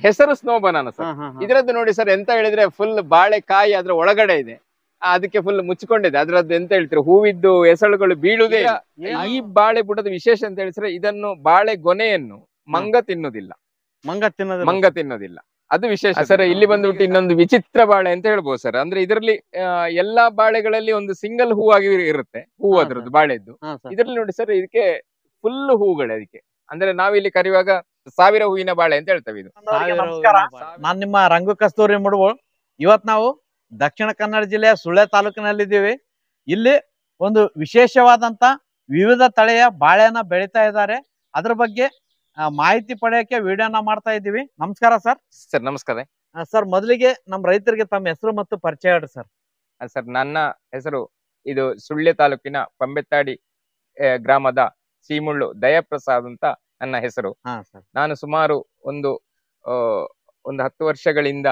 ಹೆಸರು snow banana sir ಇದರದ್ದು ನೋಡಿ ಸರ್ ಎಂತ ಹೇಳಿದ್ರೆ ಫುಲ್ ಬಾಳೆಕಾಯಿ ಅದ್ರ ಒಳಗಡೆ ಇದೆ ಆ, ಅದಕ್ಕೆ ಫುಲ್ ಮುಚ್ಚಿಕೊಂಡಿದೆ ಅದ್ರದ್ದು ಎಂತ ಹೇಳ್ತೀರಾ ಹೂವಿದ್ದು ಎಸಳುಗಳು ಬೀಳುವುದೇ ಇಲ್ಲ. ಈ ಬಾಳೆ ಬುಡದ ವಿಶೇಷ ಅಂತ ಹೇಳಿದ್ರೆ ಇದನ್ನು ಬಾಳೆ ಗೊನೆಯನ್ನು ಮಂಗ ತಿನ್ನುವುದಿಲ್ಲ ಮಂಗ ತಿನ್ನೋದಿಲ್ಲ ಮಂಗ ತಿನ್ನೋದಿಲ್ಲ ಅದು ವಿಶೇಷ ಸರ್ ಇಲ್ಲಿ ಬಂದ್ಬಿಟ್ಟು ಇನ್ನೊಂದು ವಿಚಿತ್ರ ಬಾಳೆ ಅಂತ ಹೇಳ್ಬೋದು ಸರ್ ಅಂದ್ರೆ ಇದರಲ್ಲಿ ಆ, ಎಲ್ಲಾ ಬಾಳೆಗಳಲ್ಲಿ ಒಂದು ಸಿಂಗಲ್ ಹೂವಾಗಿ ಇರುತ್ತೆ ಹೂ ಹಾ, ಅದ್ರದ್ದು ಬಾಳೆದ್ದು ಹಾ, sir. ಇದರಲ್ಲಿ ನೋಡಿ ಸರ್ ಇದಕ್ಕೆ ಫುಲ್ ಹೂಗಳೇ ಅದಕ್ಕೆ ಅಂದ್ರೆ ನಾವಿಲ್ಲಿ ಕರೆಯುವಾಗ ಸಾವಿರ ಹೂವಿನ ಬಾಳೆ ಅಂತ ಹೇಳ್ತೇವೆ ಇದು ಸಾವಿರ ನಮಸ್ಕಾರ. ನಾನ್ ನಿಮ್ಮ ರಂಗು ಕಸ್ತೂರಿ ಮುಡುಗೋಳ್ ಇವತ್ ನಾವು ದಕ್ಷಿಣ ಕನ್ನಡ ಜಿಲ್ಲೆಯ ಸುಳ್ಳೆ ತಾಲೂಕಿನಲ್ಲಿದ್ದೀವಿ ಇಲ್ಲಿ ಒಂದು ವಿಶೇಷವಾದಂತ ವಿವಿಧ ತಳಿಯ ಬಾಳೆನ ಬೆಳೀತಾ ಇದ್ದಾರೆ ಅದ್ರ ಬಗ್ಗೆ ಆ, ಮಾಹಿತಿ ಪಡೆಯಕ್ಕೆ ವಿಡಿಯೋನ ಮಾಡ್ತಾ ಇದ್ದೀವಿ ನಮಸ್ಕಾರ ಸರ್ ಸರ್ ನಮಸ್ಕಾರ ಸರ್ ಮೊದಲಿಗೆ ನಮ್ಮ ರೈತರಿಗೆ ತಮ್ಮ ಹೆಸರು ಮತ್ತು ಪರಿಚಯ ಹೇಳ್ರಿ ಸರ್ ಸರ್ ನನ್ನ ಹೆಸರು ಇದು ಸುಳ್ಯ ತಾಲೂಕಿನ ಪಂಬೆತ್ತಾಡಿ ಆ, ಗ್ರಾಮದ ಸೀಮುಳ್ಳು ದಯಾಪ್ರಸಾದ್ ಅಂತ ನನ್ನ ಹೆಸರು ಹಾ ಸರ್ ನಾನು ಸುಮಾರು ಒಂದು ಆ, ಒಂದು ಹತ್ತು ವರ್ಷಗಳಿಂದ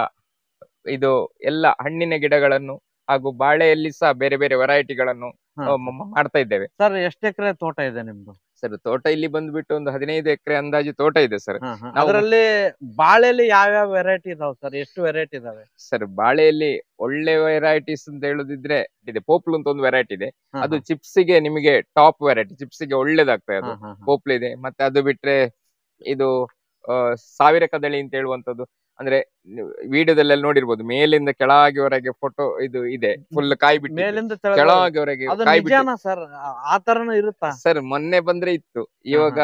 ಇದು ಎಲ್ಲ ಹಣ್ಣಿನ ಗಿಡಗಳನ್ನು ಹಾಗೂ ಬಾಳೆಯಲ್ಲಿ ಸಹ ಬೇರೆ ಬೇರೆ ವೆರೈಟಿಗಳನ್ನು ಮಾಡ್ತಾ ಇದ್ದೇವೆ ಸರ್ ಎಷ್ಟು ಎಕರೆ ತೋಟ ಇದೆ ನಿಮ್ದು ಸರ್ ತೋಟ ಇಲ್ಲಿ ಬಂದ್ಬಿಟ್ಟು ಒಂದು ಹದಿನೈದು ಎಕರೆ ಅಂದಾಜು ತೋಟ ಇದೆ ಸರ್ ನಾವು- ಅದರಲ್ಲಿ ಬಾಳೆಲಿ ಯಾವ್ಯಾವ ವೆರೈಟಿ ಇದಾವೆ ಸರ್ ಎಷ್ಟು ವೆರೈಟಿ ಇದಾವೆ ಸರ್ ಬಾಳೆಯಲ್ಲಿ ಒಳ್ಳೆ ವೆರೈಟೀಸ್ ಅಂತ ಹೇಳುದಿದ್ರೆ ಇದೆ ಪೋಪ್ಲು ಅಂತ ಒಂದು ವೆರೈಟಿ ಇದೆ ಅದು ಚಿಪ್ಸಿಗೆ ನಿಮಗೆ ಟಾಪ್ ವೆರೈಟಿ ಚಿಪ್ಸಿಗೆ ಒಳ್ಳೇದಾಗ್ತದೆ ಅದು ಪೋಪ್ಲ್ ಇದೆ ಮತ್ತೆ ಅದು ಬಿಟ್ರೆ ಇದು ಆ, ಸಾವಿರ ಕದಳಿ ಅಂತ ಹೇಳುವಂತದ್ದು ಅಂದ್ರೆ ವಿಡಿಯೋದಲ್ಲೆಲ್ಲ ನೋಡಿರ್ಬೋದು ಮೇಲಿಂದ ಕೆಳಗಿವರೆಗೆ ಫೋಟೋ ಇದು ಇದೆ ಫುಲ್ ಕಾಯಿ ಬಿಟ್ಟು ಮೇಲಿಂದ ತೆಳಗೆ ಕೆಳಗಿವರೆಗೆ ಅದು ಕಾಯಿ ಬಿಟ್ಟು ನಿಜಾನ ಸರ್ ಆ ತರನು ಇರುತ್ತಾ ಸರ್ ಮೊನ್ನೆ ಬಂದ್ರೆ ಇತ್ತು ಇವಾಗ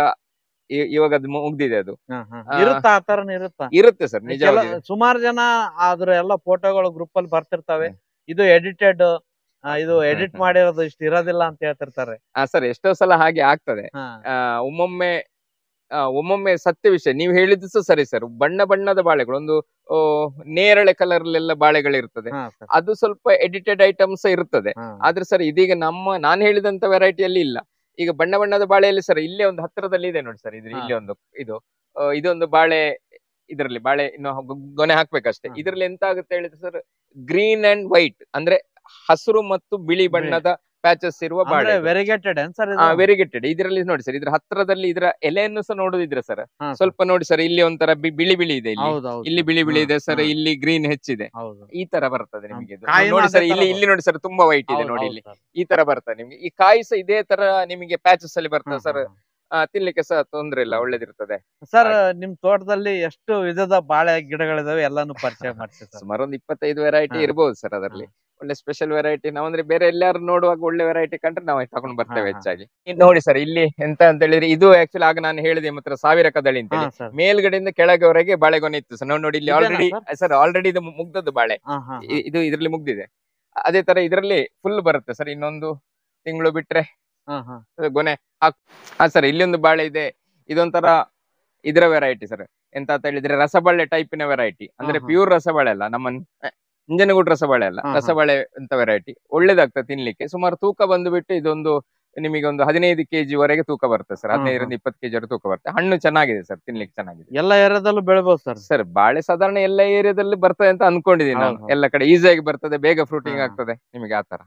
ಇ- ಇವಾಗ ಅದು ಮುಗ್ದಿದೆ ಅದು ಆ, ಇರುತ್ತಾ ಆ ತರನು ಇರುತ್ತಾ ಇರುತ್ತೆ ಸರ್ ನಿಜ ಸುಮಾರು ಜನ ಅದ್ರ ಎಲ್ಲ ಫೋಟೋಗಳು ಗ್ರೂಪ್ ಅಲ್ಲಿ ಬರ್ತಿರ್ತವೆ ಇದು ಎಡಿಟೆಡ್ ಇದು ಎಡಿಟ್ ಮಾಡಿರೋದು ಇಷ್ಟು ಇರೋದಿಲ್ಲ ಅಂತ ಹೇಳ್ತಿರ್ತಾರೆ ಸರ್ ಎಷ್ಟೋ ಸಲ ಹಾಗೆ ಆಗ್ತದೆ ಹಾ, ಆ, ಒಮ್ಮೊಮ್ಮೆ ಆ, ಒಮ್ಮೊಮ್ಮೆ ಸತ್ಯ ವಿಷಯ ನೀವು ಹೇಳಿದ್ದು ಸಹ ಸರಿ ಸರ್ ಬಣ್ಣ ಬಣ್ಣದ ಬಾಳೆಗಳು ಒಂದು ಆ, ನೇರಳೆ ಕಲರ್ ಎಲ್ಲ ಬಾಳೆಗಳಿರ್ತದೆ ಹಾ, sir. ಅದು ಸ್ವಲ್ಪ ಎಡಿಟೆಡ್ ಐಟಮ್ಸ್ ಇರ್ತದೆ ಹಾ. ಆದ್ರೆ ಸರ್ ಇದೀಗ ನಮ್ಮ ನಾನು ಹೇಳಿದಂತ ವೆರೈಟಿಯಲ್ಲಿ ಇಲ್ಲ ಈಗ ಬಣ್ಣ ಬಣ್ಣದ ಬಾಳೆಯಲ್ಲಿ ಸರ್ ಇಲ್ಲೇ ಒಂದು ಹತ್ತಿರದಲ್ಲಿ ಇದೆ ನೋಡಿ ಸರ್ ಇದ್ರ ಹಾ. ಇಲ್ಲಿ ಒಂದು ಇದು ಆ, ಇದೊಂದು ಬಾಳೆ ಇದರಲ್ಲಿ ಬಾಳೆ ಇನ್ನು ಗೊ- ಗೊನೆ ಹಾಕ್ಬೇಕಷ್ಟೇ ಹಾ. ಇದರಲ್ಲಿ ಎಂತ ಆಗುತ್ತೆ ಹೇಳಿದ್ರೆ ಸರ್ ಗ್ರೀನ್ ಅಂಡ್ ವೈಟ್ ಅಂದ್ರೆ ಹಸಿರು ಮತ್ತು ಬಿಳಿ ಬಣ್ಣದ ಪ್ಯಾಚಸ್ ಇರುವ ಅಂದ್ರೆ ಬಾಳೆ ವೆರಿಗೇಟೆಡ್ ಏನ್ ಸರ್ ವೆರಿಗೇಟೆಡ್ ಇದರಲ್ಲಿ ನೋಡಿ ಸರ್ ಇದ್ರ ಹತ್ರದಲ್ಲಿ ಇದರ ಎಲೆಯನ್ನು ಸಹ ನೋಡುದಿದ್ರೆ ಸರ್ ಸ್ವಲ್ಪ ನೋಡಿ ಸರ್ ಇಲ್ಲಿ ಒಂಥರ ಬಿ- ಬಿಳಿ ಬಿಳಿ ಇದೆ ಇಲ್ಲಿ ಹೌದೌದು ಇಲ್ಲಿ ಬಿಳಿ ಬಿಳಿ ಇದೆ ಸರ್ ಹಾ. ಇಲ್ಲಿ ಗ್ರೀನ್ ಹೆಚ್ಚಿದೆ ಹೌದು ಈ ತರ ಬರ್ತದೆ ನಿಮಗೆ ಇದು. ಕಾಯಿನೂ ನೋಡಿ ಸರ್ ಅದೇ ತರ ಇಲ್ಲಿ ಇಲ್ಲಿ ನೋಡಿ ಸರ್ ತುಂಬಾ ವೈಟ್ ಇದೆ ಹೌದು, ನೋಡಿ ಹೌದು ಇಲ್ಲಿ sir. ಈ ತರ ಬರ್ತದೆ ನಿಮ್ಗೆ ಈ ಕಾಯಿ ಸಹ ಇದೇ ತರ ನಿಮಗೆ ಪ್ಯಾಚಸ್ ಅಲ್ಲಿ ಹಾ, ಬರ್ತದೆ ಸರ್ ಹಾ, ತಿನ್ಲಿಕ್ಕೆ ಸಹ ತೊಂದ್ರೆ ಇಲ್ಲ ಒಳ್ಳೇದಿರ್ತದೆ ಹಾ. ಸರ್ ನಿಮ್ ತೋಟದಲ್ಲಿ ಎಷ್ಟು ವಿಧದ ಬಾಳೆ ಗಿಡಗಳಿದಾವೆ ಎಲ್ಲಾನು ಪರಿಚಯ ಮಾಡಿಸಿ ಸರ್ ಸುಮಾರು ಒಂದು ಇಪ್ಪತ್ತೈದು ವೆರೈಟಿ ಹಾ. ಇರ್ಬೋದು ಸರ್ ಅದರಲ್ಲಿ ಒಳ್ಳೆ ಸ್ಪೆಷಲ್ ವೆರೈಟಿ ನಾವಂದ್ರೆ ಬೇರೆ ಎಲ್ಲಾರು ನೋಡುವಾಗ ಒಳ್ಳೆ ವೆರೈಟಿ ಕಂಡ್ರೆ ನಾವು ತಗೊಂಡು ಬರ್ತೇವೆ ಹಾ, ಹಾ. ಹೆಚ್ಚಾಗಿ ಇನ್ನು ನೋಡಿ ಸರ್ ಇಲ್ಲಿ ಎಂತ ಅಂತ ಹೇಳಿದ್ರೆ ಇದು ಆಕ್ಚುಲಿ ಆಗ ನಾನು ಹೇಳಿದೆ ಮಾತ್ರ ಸಾವಿರ ಕದಳಿ ಅಂತ ಹಾ ಹೇಳಿ. ಸರ್ ಮೇಲ್ಗಡೆಯಿಂದ ಕೆಳಗೆವರೆಗೆ ಬಾಳೆಗೊನೆ ಇತ್ತು ಸರ್ ನೋಡಿ ನೋಡಿ ಇಲ್ಲಿ ಇದೇನಾ ಆಲ್ರೆಡಿ ಸರ್ ಆಲ್ರೆಡಿ ಇದು ಮುಗ್ದದ್ದು ಬಾಳೆ ಹಾ ಹಾ ಇ- ಇದು ಇದರಲ್ಲಿ ಮುಗ್ದಿದೆ ಅದೇ ತರ ಇದರಲ್ಲಿ ಫುಲ್ ಬರುತ್ತೆ ಸರ್ ಇನ್ನೊಂದು ತಿಂಗಳು ಬಿಟ್ರೆ ಹಾ ಹಾ ಅದು ಗೊನೆ ಹಾಕ್ ಹಾ ಸರ್ ಇಲ್ಲಿ ಒಂದು ಬಾಳೆ ಇದೆ ಇದೊಂಥರ ಇದರ ವೆರೈಟಿ ಸರ್ ಎಂತ ಅಂತ ಹೇಳಿದ್ರೆ ರಸಬಾಳೆ ಟೈಪಿನ ವೆರೈಟಿ ಅಂದ್ರೆ ಹಾ, ಹಾ. ಪ್ಯೂರ್ ರಸಬಾಳೆ ಅಲ್ಲ ನಮ್ಮ ಇಂಜನಗೂಡು ರಸಬಾಳೆ ಅಲ್ಲ ಹಾ, ಹಾ. ರಸಬಾಳೆ ಅಂತ ವೆರೈಟಿ ಒಳ್ಳೇದಾಗ್ತದೆ ತಿನ್ಲಿಕ್ಕೆ ಸುಮಾರು ತೂಕ ಬಂದುಬಿಟ್ಟು ಇದೊಂದು ನಿಮಗೆ ಒಂದು ಹದಿನೈದು ಕೆಜಿ ವರೆಗೆ ತೂಕ ಬರುತ್ತೆ ಸರ್ ಹಾ, ಹಾ. ಹದಿನೈದರಿಂದ ಇಪ್ಪತ್ತು ಕೆಜಿ ವರೆಗೆ ತೂಕ ಬರುತ್ತೆ ಹಣ್ಣು ಚೆನ್ನಾಗಿದೆ ಸರ್ ತಿನ್ಲಿಕ್ಕೆ ಚೆನ್ನಾಗಿದೆ ಎಲ್ಲ ಏರಿಯಾದಲ್ಲೂ ಬೆಳಿಬಹುದು ಸರ್ ಸರ್ ಬಾಳೆ ಸಾಧಾರಣ ಎಲ್ಲ ಏರಿಯಾದಲ್ಲಿ ಬರ್ತದೆ ಅಂತ ಅನ್ಕೊಂಡಿದ್ದೀನಿ ನಾನು ಹೌದು, ಹೌದು. ಎಲ್ಲ ಕಡೆ ಈಸಿಯಾಗಿ ಬರ್ತದೆ ಬೇಗ ಫ್ರೂಟಿಂಗ್ ಹಾ. ಆಗ್ತದೆ ನಿಮಗೆ ಆತರ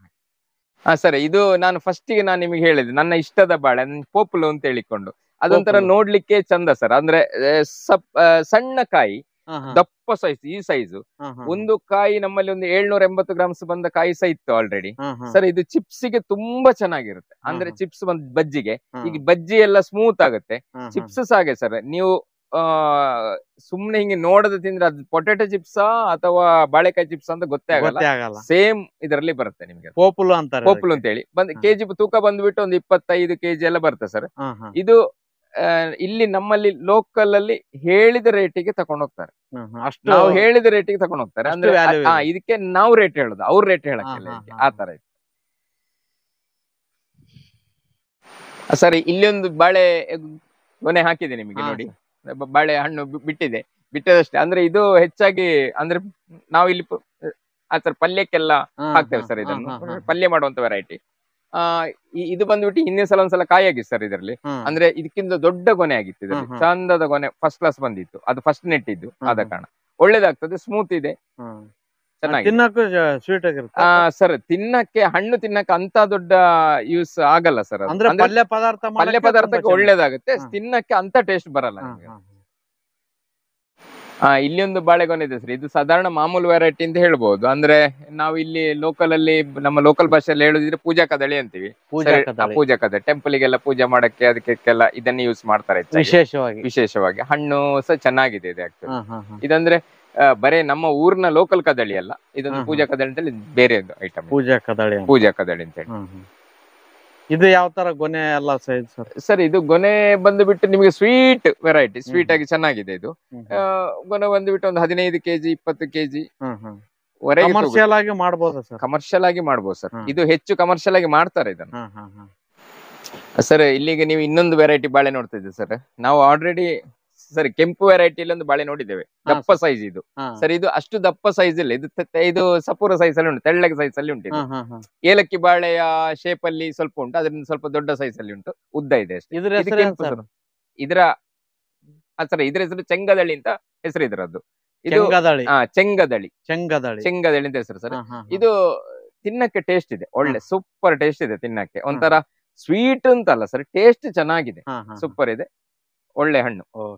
ಹಾ ಸರ್ ಇದು ನಾನು ಫಸ್ಟಿಗೆ ನಾನು ನಿಮಗೆ ಹೇಳಿದೆ ನನ್ನ ಇಷ್ಟದ ಬಾಳೆ ಪೋಪುಲು ಅಂತ ಹೇಳಿಕೊಂಡು ಅದೊಂಥರ ಪೋಪುಲು. ನೋಡ್ಲಿಕ್ಕೆ ಚಂದ ಸರ್ ಅಂದ್ರೆ ಆ, ಸಪ್- ಆ, ಸಣ್ಣ ಕಾಯಿ ಹಾ, ಹಾ, ದಪ್ಪ ಸೈಜ್ ಈ ಸೈಜ್ ಹಾ, ಹಾ, ಒಂದು ಕಾಯಿ ನಮ್ಮಲ್ಲಿ ಒಂದು ಏಳ್ನೂರ ಎಂಬತ್ತು ಗ್ರಾಮ್ಸ್ ಬಂದ ಕಾಯಿ ಸಹ ಇತ್ತು ಆಲ್ರೆಡಿ ಹಾ, ಹಾ, ಸರ್ ಇದು ಚಿಪ್ಸ್ ಗೆ ತುಂಬಾ ಚೆನ್ನಾಗಿರುತ್ತೆ ಅಂದ್ರೆ ಹಾ. ಚಿಪ್ಸ್ ಬಂದ್ ಬಜ್ಜಿಗೆ ಹಾ, ಈಗ ಬಜ್ಜಿ ಎಲ್ಲ ಸ್ಮೂತ್ ಆಗುತ್ತೆ ಹಾ, ಹಾ. ಚಿಪ್ಸ್ ಸಹ ಹಾಗೆ ಸರ್ ನೀವು ಆ ಸುಮ್ನೆ ಹಿಂಗೆ ನೋಡದೆ ತಿಂದ್ರೆ ಅದು ಪೊಟೆಟೊ ಚಿಪ್ಸ್ ಅಥವಾ ಬಾಳೆಕಾಯಿ ಚಿಪ್ಸ್ ಅಂತ ಗೊತ್ತೇ ಆಗಲ್ಲ ಗೊತ್ತೇ ಆಗಲ್ಲ ಸೇಮ್ ಇದರಲ್ಲಿ ಬರುತ್ತೆ ನಿಮಗೆ ಪೋಪುಲು ಅಂತಾರೆ ಪೋಪುಲು ಅಂತ ಹೇಳಿ ಬಂದ್ ಹಾ. ಕೆಜಿ ತೂಕ ಬಂದ್ಬಿಟ್ಟು ಒಂದು ಇಪ್ಪತ್ತೈದು ಕೆಜಿ ಎಲ್ಲ ಬರುತ್ತೆ ಸರ್ ಹಾ, ಹಾ, ಇದು ಆ, ಇಲ್ಲಿ ನಮ್ಮಲ್ಲಿ ಲೋಕಲ್ ಅಲ್ಲಿ ಹೇಳಿದ ರೇಟಿಗೆ ತಗೊಂಡು ಹೋಗ್ತಾರೆ ಹಾ, ಹಾ. ಅಷ್ಟು ನಾವು ಹೇಳಿದ ರೇಟಿಗೆ ತಗೊಂಡು ಹೋಗ್ತಾರೆ ಅಷ್ಟು ಅಂದ್ರೆ value ಆ, ಇದೆ. ಇದಕ್ಕೆ ನಾವು ರೇಟ್ ಹೇಳುದು ಅವ್ರ ರೇಟ್ ಹೇಳಕ್ಕಿಲ್ಲ ಹಾ, ಇದಕ್ಕೆ ಹಾ, ಆ ತರ ಇದೆ ಸರಿ ಇಲ್ಲಿ ಒಂದು ಬಾಳೆ ಗೊನೆ ಹಾಕಿದೆ ನಿಮಗೆ ಹಾ, ನೋಡಿ ಬ- ಬಾಳೆ ಹಣ್ಣು ಬಿ- ಬಿಟ್ಟಿದೆ ಬಿಟ್ಟದಷ್ಟೇ ಅಂದ್ರೆ ಇದು ಹೆಚ್ಚಾಗಿ ಅಂದ್ರೆ ನಾವು ಇಲ್ಲಿ ಪ- ಆ ಸರ್ ಪಲ್ಯಕ್ಕೆಲ್ಲ ಹಾ, ಹಾಕ್ತೇವೆ ಹಾ, ಸರ್ ಹಾ, ಇದನ್ನು ಹಾ, ಹಾ. ಪಲ್ಯ ಮಾಡುವಂತ ವೆರೈಟಿ ಆ ಈ- ಇದು ಬಂದ್ಬಿಟ್ಟು ಹಿಂದಿನ ಸಲ ಒಂದ್ಸಲ ಕಾಯಿ ಆಗಿತ್ತು ಸರ್ ಇದರಲ್ಲಿ ಹಾ, ಅಂದ್ರೆ ಇದಕ್ಕಿಂತ ದೊಡ್ಡ ಗೊನೆ ಆಗಿತ್ತು ಇದರಲ್ಲಿ ಹಾ, ಹಾ. ಚಂದದ ಗೊನೆ ಫಸ್ಟ್ ಕ್ಲಾಸ್ ಬಂದಿತ್ತು ಅದು ಫಸ್ಟ್ ನೆಟ್ಟಿದ್ದು ಹಾ, ಆದ ಹಾ. ಕಾರಣ ಒಳ್ಳೇದಾಗ್ತದೆ ಸ್ಮೂತ್ ಇದೆ ಹಾ. ಚೆನ್ನಾಗಿ ತಿನ್ನಕ್ಕೂ ಸ್ವೀಟ್ ಆಗಿರುತ್ತೆ ಆ ಸರ್ ತಿನ್ನಕ್ಕೆ ಹಣ್ಣು ತಿನ್ನಕ್ಕೆ ಅಂತ ದೊಡ್ಡ ಯೂಸ್ ಆಗಲ್ಲ ಸರ್ ಅಂದ್ರೆ ಪಲ್ಯ ಪದಾರ್ಥ ಪಲ್ಯ ಮಾಡಕ್ಕೆ ಪದಾರ್ಥಕ್ಕೆ ತುಂಬಾ ಒಳ್ಳೇದಾಗುತ್ತೆ ಹಾ. ತಿನ್ನಕ್ಕೆ ಅಂತ ಟೇಸ್ಟ್ ಬರಲ್ಲ ಚೆನ್ನಾಗಿ- ನಿಮಗೆ ಹಾ, ಹಾ, ಆ ಇಲ್ಲಿ ಒಂದು ಬಾಳೆಗೊನೆ ಇದೆ ಸರ್ ಇದು ಸಾಧಾರಣ ಮಾಮೂಲು ವೆರೈಟಿ ಅಂತ ಹೇಳ್ಬೋದು ಅಂದ್ರೆ ನಾವು ಇಲ್ಲಿ ಲೋಕಲ್ ಅಲ್ಲಿ ನಮ್ಮ ಲೋಕಲ್ ಭಾಷೆಯಲ್ಲಿ ಹೇಳುದಿದ್ರೆ ಪೂಜಾ ಕದಳಿ ಅಂತೀವಿ ಪೂಜಾ ಸರಿ, ಆ, ಕದಳಿ ಪೂಜಾ ಕದಳಿ ಟೆಂಪಲ್ ಗೆಲ್ಲ ಪೂಜೆ ಮಾಡಕ್ಕೆ ಅದಕ್ಕೆಲ್ಲ ಇದನ್ನ ಯೂಸ್ ಮಾಡ್ತಾರೆ ಹೆಚ್ಚಾಗಿ. ವಿಶೇಷವಾಗಿ ವಿಶೇಷವಾಗಿ ಹಣ್ಣು ಸಹ ಚೆನ್ನಾಗಿದೆ ಇದೆ actually. ಹಾ, ಹಾ, ಹಾ. ಇದಂದ್ರೆ ಆ, ಬರೇ ನಮ್ಮ ಊರಿನ ಲೋಕಲ್ ಕದಳಿ ಅಲ್ಲ ಇದೊಂದು ಹಾ, ಹಾ. ಪೂಜಾ ಕದಳಿ ಅಂತೇಳಿ ಬೇರೆ ಐಟಮ್ ಪೂಜಾ ಕದಳಿ ಅಂತ. ಪೂಜಾ ಕದಳಿ ಅಂತ ಹೇಳಿ ಹ್ಮ್, ಹ್ಮ್. ಇದು ಯಾವ ತರ ಗೊನೆ ಎಲ್ಲ ಸೈಜ್ ಸರ್ ಸರ್ ಇದು ಗೊನೆ ಬಂದು ಬಿಟ್ಟು ನಿಮಗೆ ಸ್ವೀಟ್ ವೆರೈಟಿ ಸ್ವೀಟ್ ಹ್ಮ್. ಆಗಿ ಚೆನ್ನಾಗಿದೆ ಇದು ಆ, ಗೊನೆ ಬಂದು ಬಿಟ್ಟು ಒಂದು ಹದಿನೈದು ಕೆಜಿ ಇಪ್ಪತ್ತು ಕೆಜಿ ವರೆಗೆ ಕಮರ್ಷಿಯಲ್ ಆಗಿ ಮಾಡ್ಬೋದಾ ಸರ್ ಕಮರ್ಷಿಯಲ್ ಆಗಿ ಮಾಡ್ಬೋದು ಸರ್ ಹ್ಮ್. ಇದು ಹೆಚ್ಚು ಕಮರ್ಷಿಯಲ್ ಆಗಿ ಮಾಡ್ತಾರೆ ಇದನ್ನು ಹಾ, ಹಾ, ಹಾ. ಸರ್ ಇಲ್ಲಿಗೆ ನೀವು ಇನ್ನೊಂದು ವೆರೈಟಿ ಬಾಳೆ ನೋಡ್ತಾ ಇದ್ದೀವಿ ಸರ್ ನಾವು ಆಲ್ರೆಡಿ ಸರ್ ಕೆಂಪು ವೆರೈಟಿಲಿ ಒಂದು ಬಾಳೆ ನೋಡಿದ್ದೇವೆ ಹಾ, ದಪ್ಪ ಸೈಜ್ ಇದು ಹಾ. ಸರ್ ಇದು ಅಷ್ಟು ದಪ್ಪ ಸೈಜ್ ಇಲ್ಲ ಇದು ತ- ಇದು ಸಪೂರ ಸೈಜ್ ಅಲ್ಲಿ ಉಂಟು ತೆಳ್ಳಗೆ ಸೈಜ್ ಅಲ್ಲಿ ಉಂಟು ಇದು. ಹಾ, ಹಾ, ಹಾ. ಏಲಕ್ಕಿ ಬಾಳೆಯ ಶೇಪ್ ಅಲ್ಲಿ ಸ್ವಲ್ಪ ಉಂಟು ಅದರಿಂದ ಸ್ವಲ್ಪ ದೊಡ್ಡ ಸೈಜ್ ಅಲ್ಲಿ ಉಂಟು ಉದ್ದ ಇದೆ ಅಷ್ಟೇ ಇದ್ರ ಇದು ಹೆಸರು ಏನ್ ಕೆಂಪು ಸರ್ ಸರ್ ಇದರ ಆ, ಸರ್ ಇದ್ರ ಹೆಸರು ಚೆಂಗದಳಿ ಅಂತ ಹೆಸರು ಇದರದ್ದು ಇದು ಚೆಂಗದಳಿ ಆ, ಚೆಂಗದಳಿ ಚೆಂಗದಳಿ ಚೆಂಗದಳಿ ಅಂತ ಹೆಸರು ಸರ್ ಹಾ, ಹಾ, ಹಾ. ಇದು ತಿನ್ನಕ್ಕೆ ಟೇಸ್ಟ್ ಇದೆ ಒಳ್ಳೆ ಸೂಪರ್ ಟೇಸ್ಟ್ ಇದೆ ತಿನ್ನಕ್ಕೆ ಒಂಥರ ಸ್ವೀಟ್ ಅಂತಲ್ಲ ಸರ್ ಟೇಸ್ಟ್ ಚೆನ್ನಾಗಿದೆ ಹಾ, ಹಾ, ಹಾ. ಸೂಪರ್ ಇದೆ ಒಳ್ಳೆ ಹಣ್ಣು ಓ.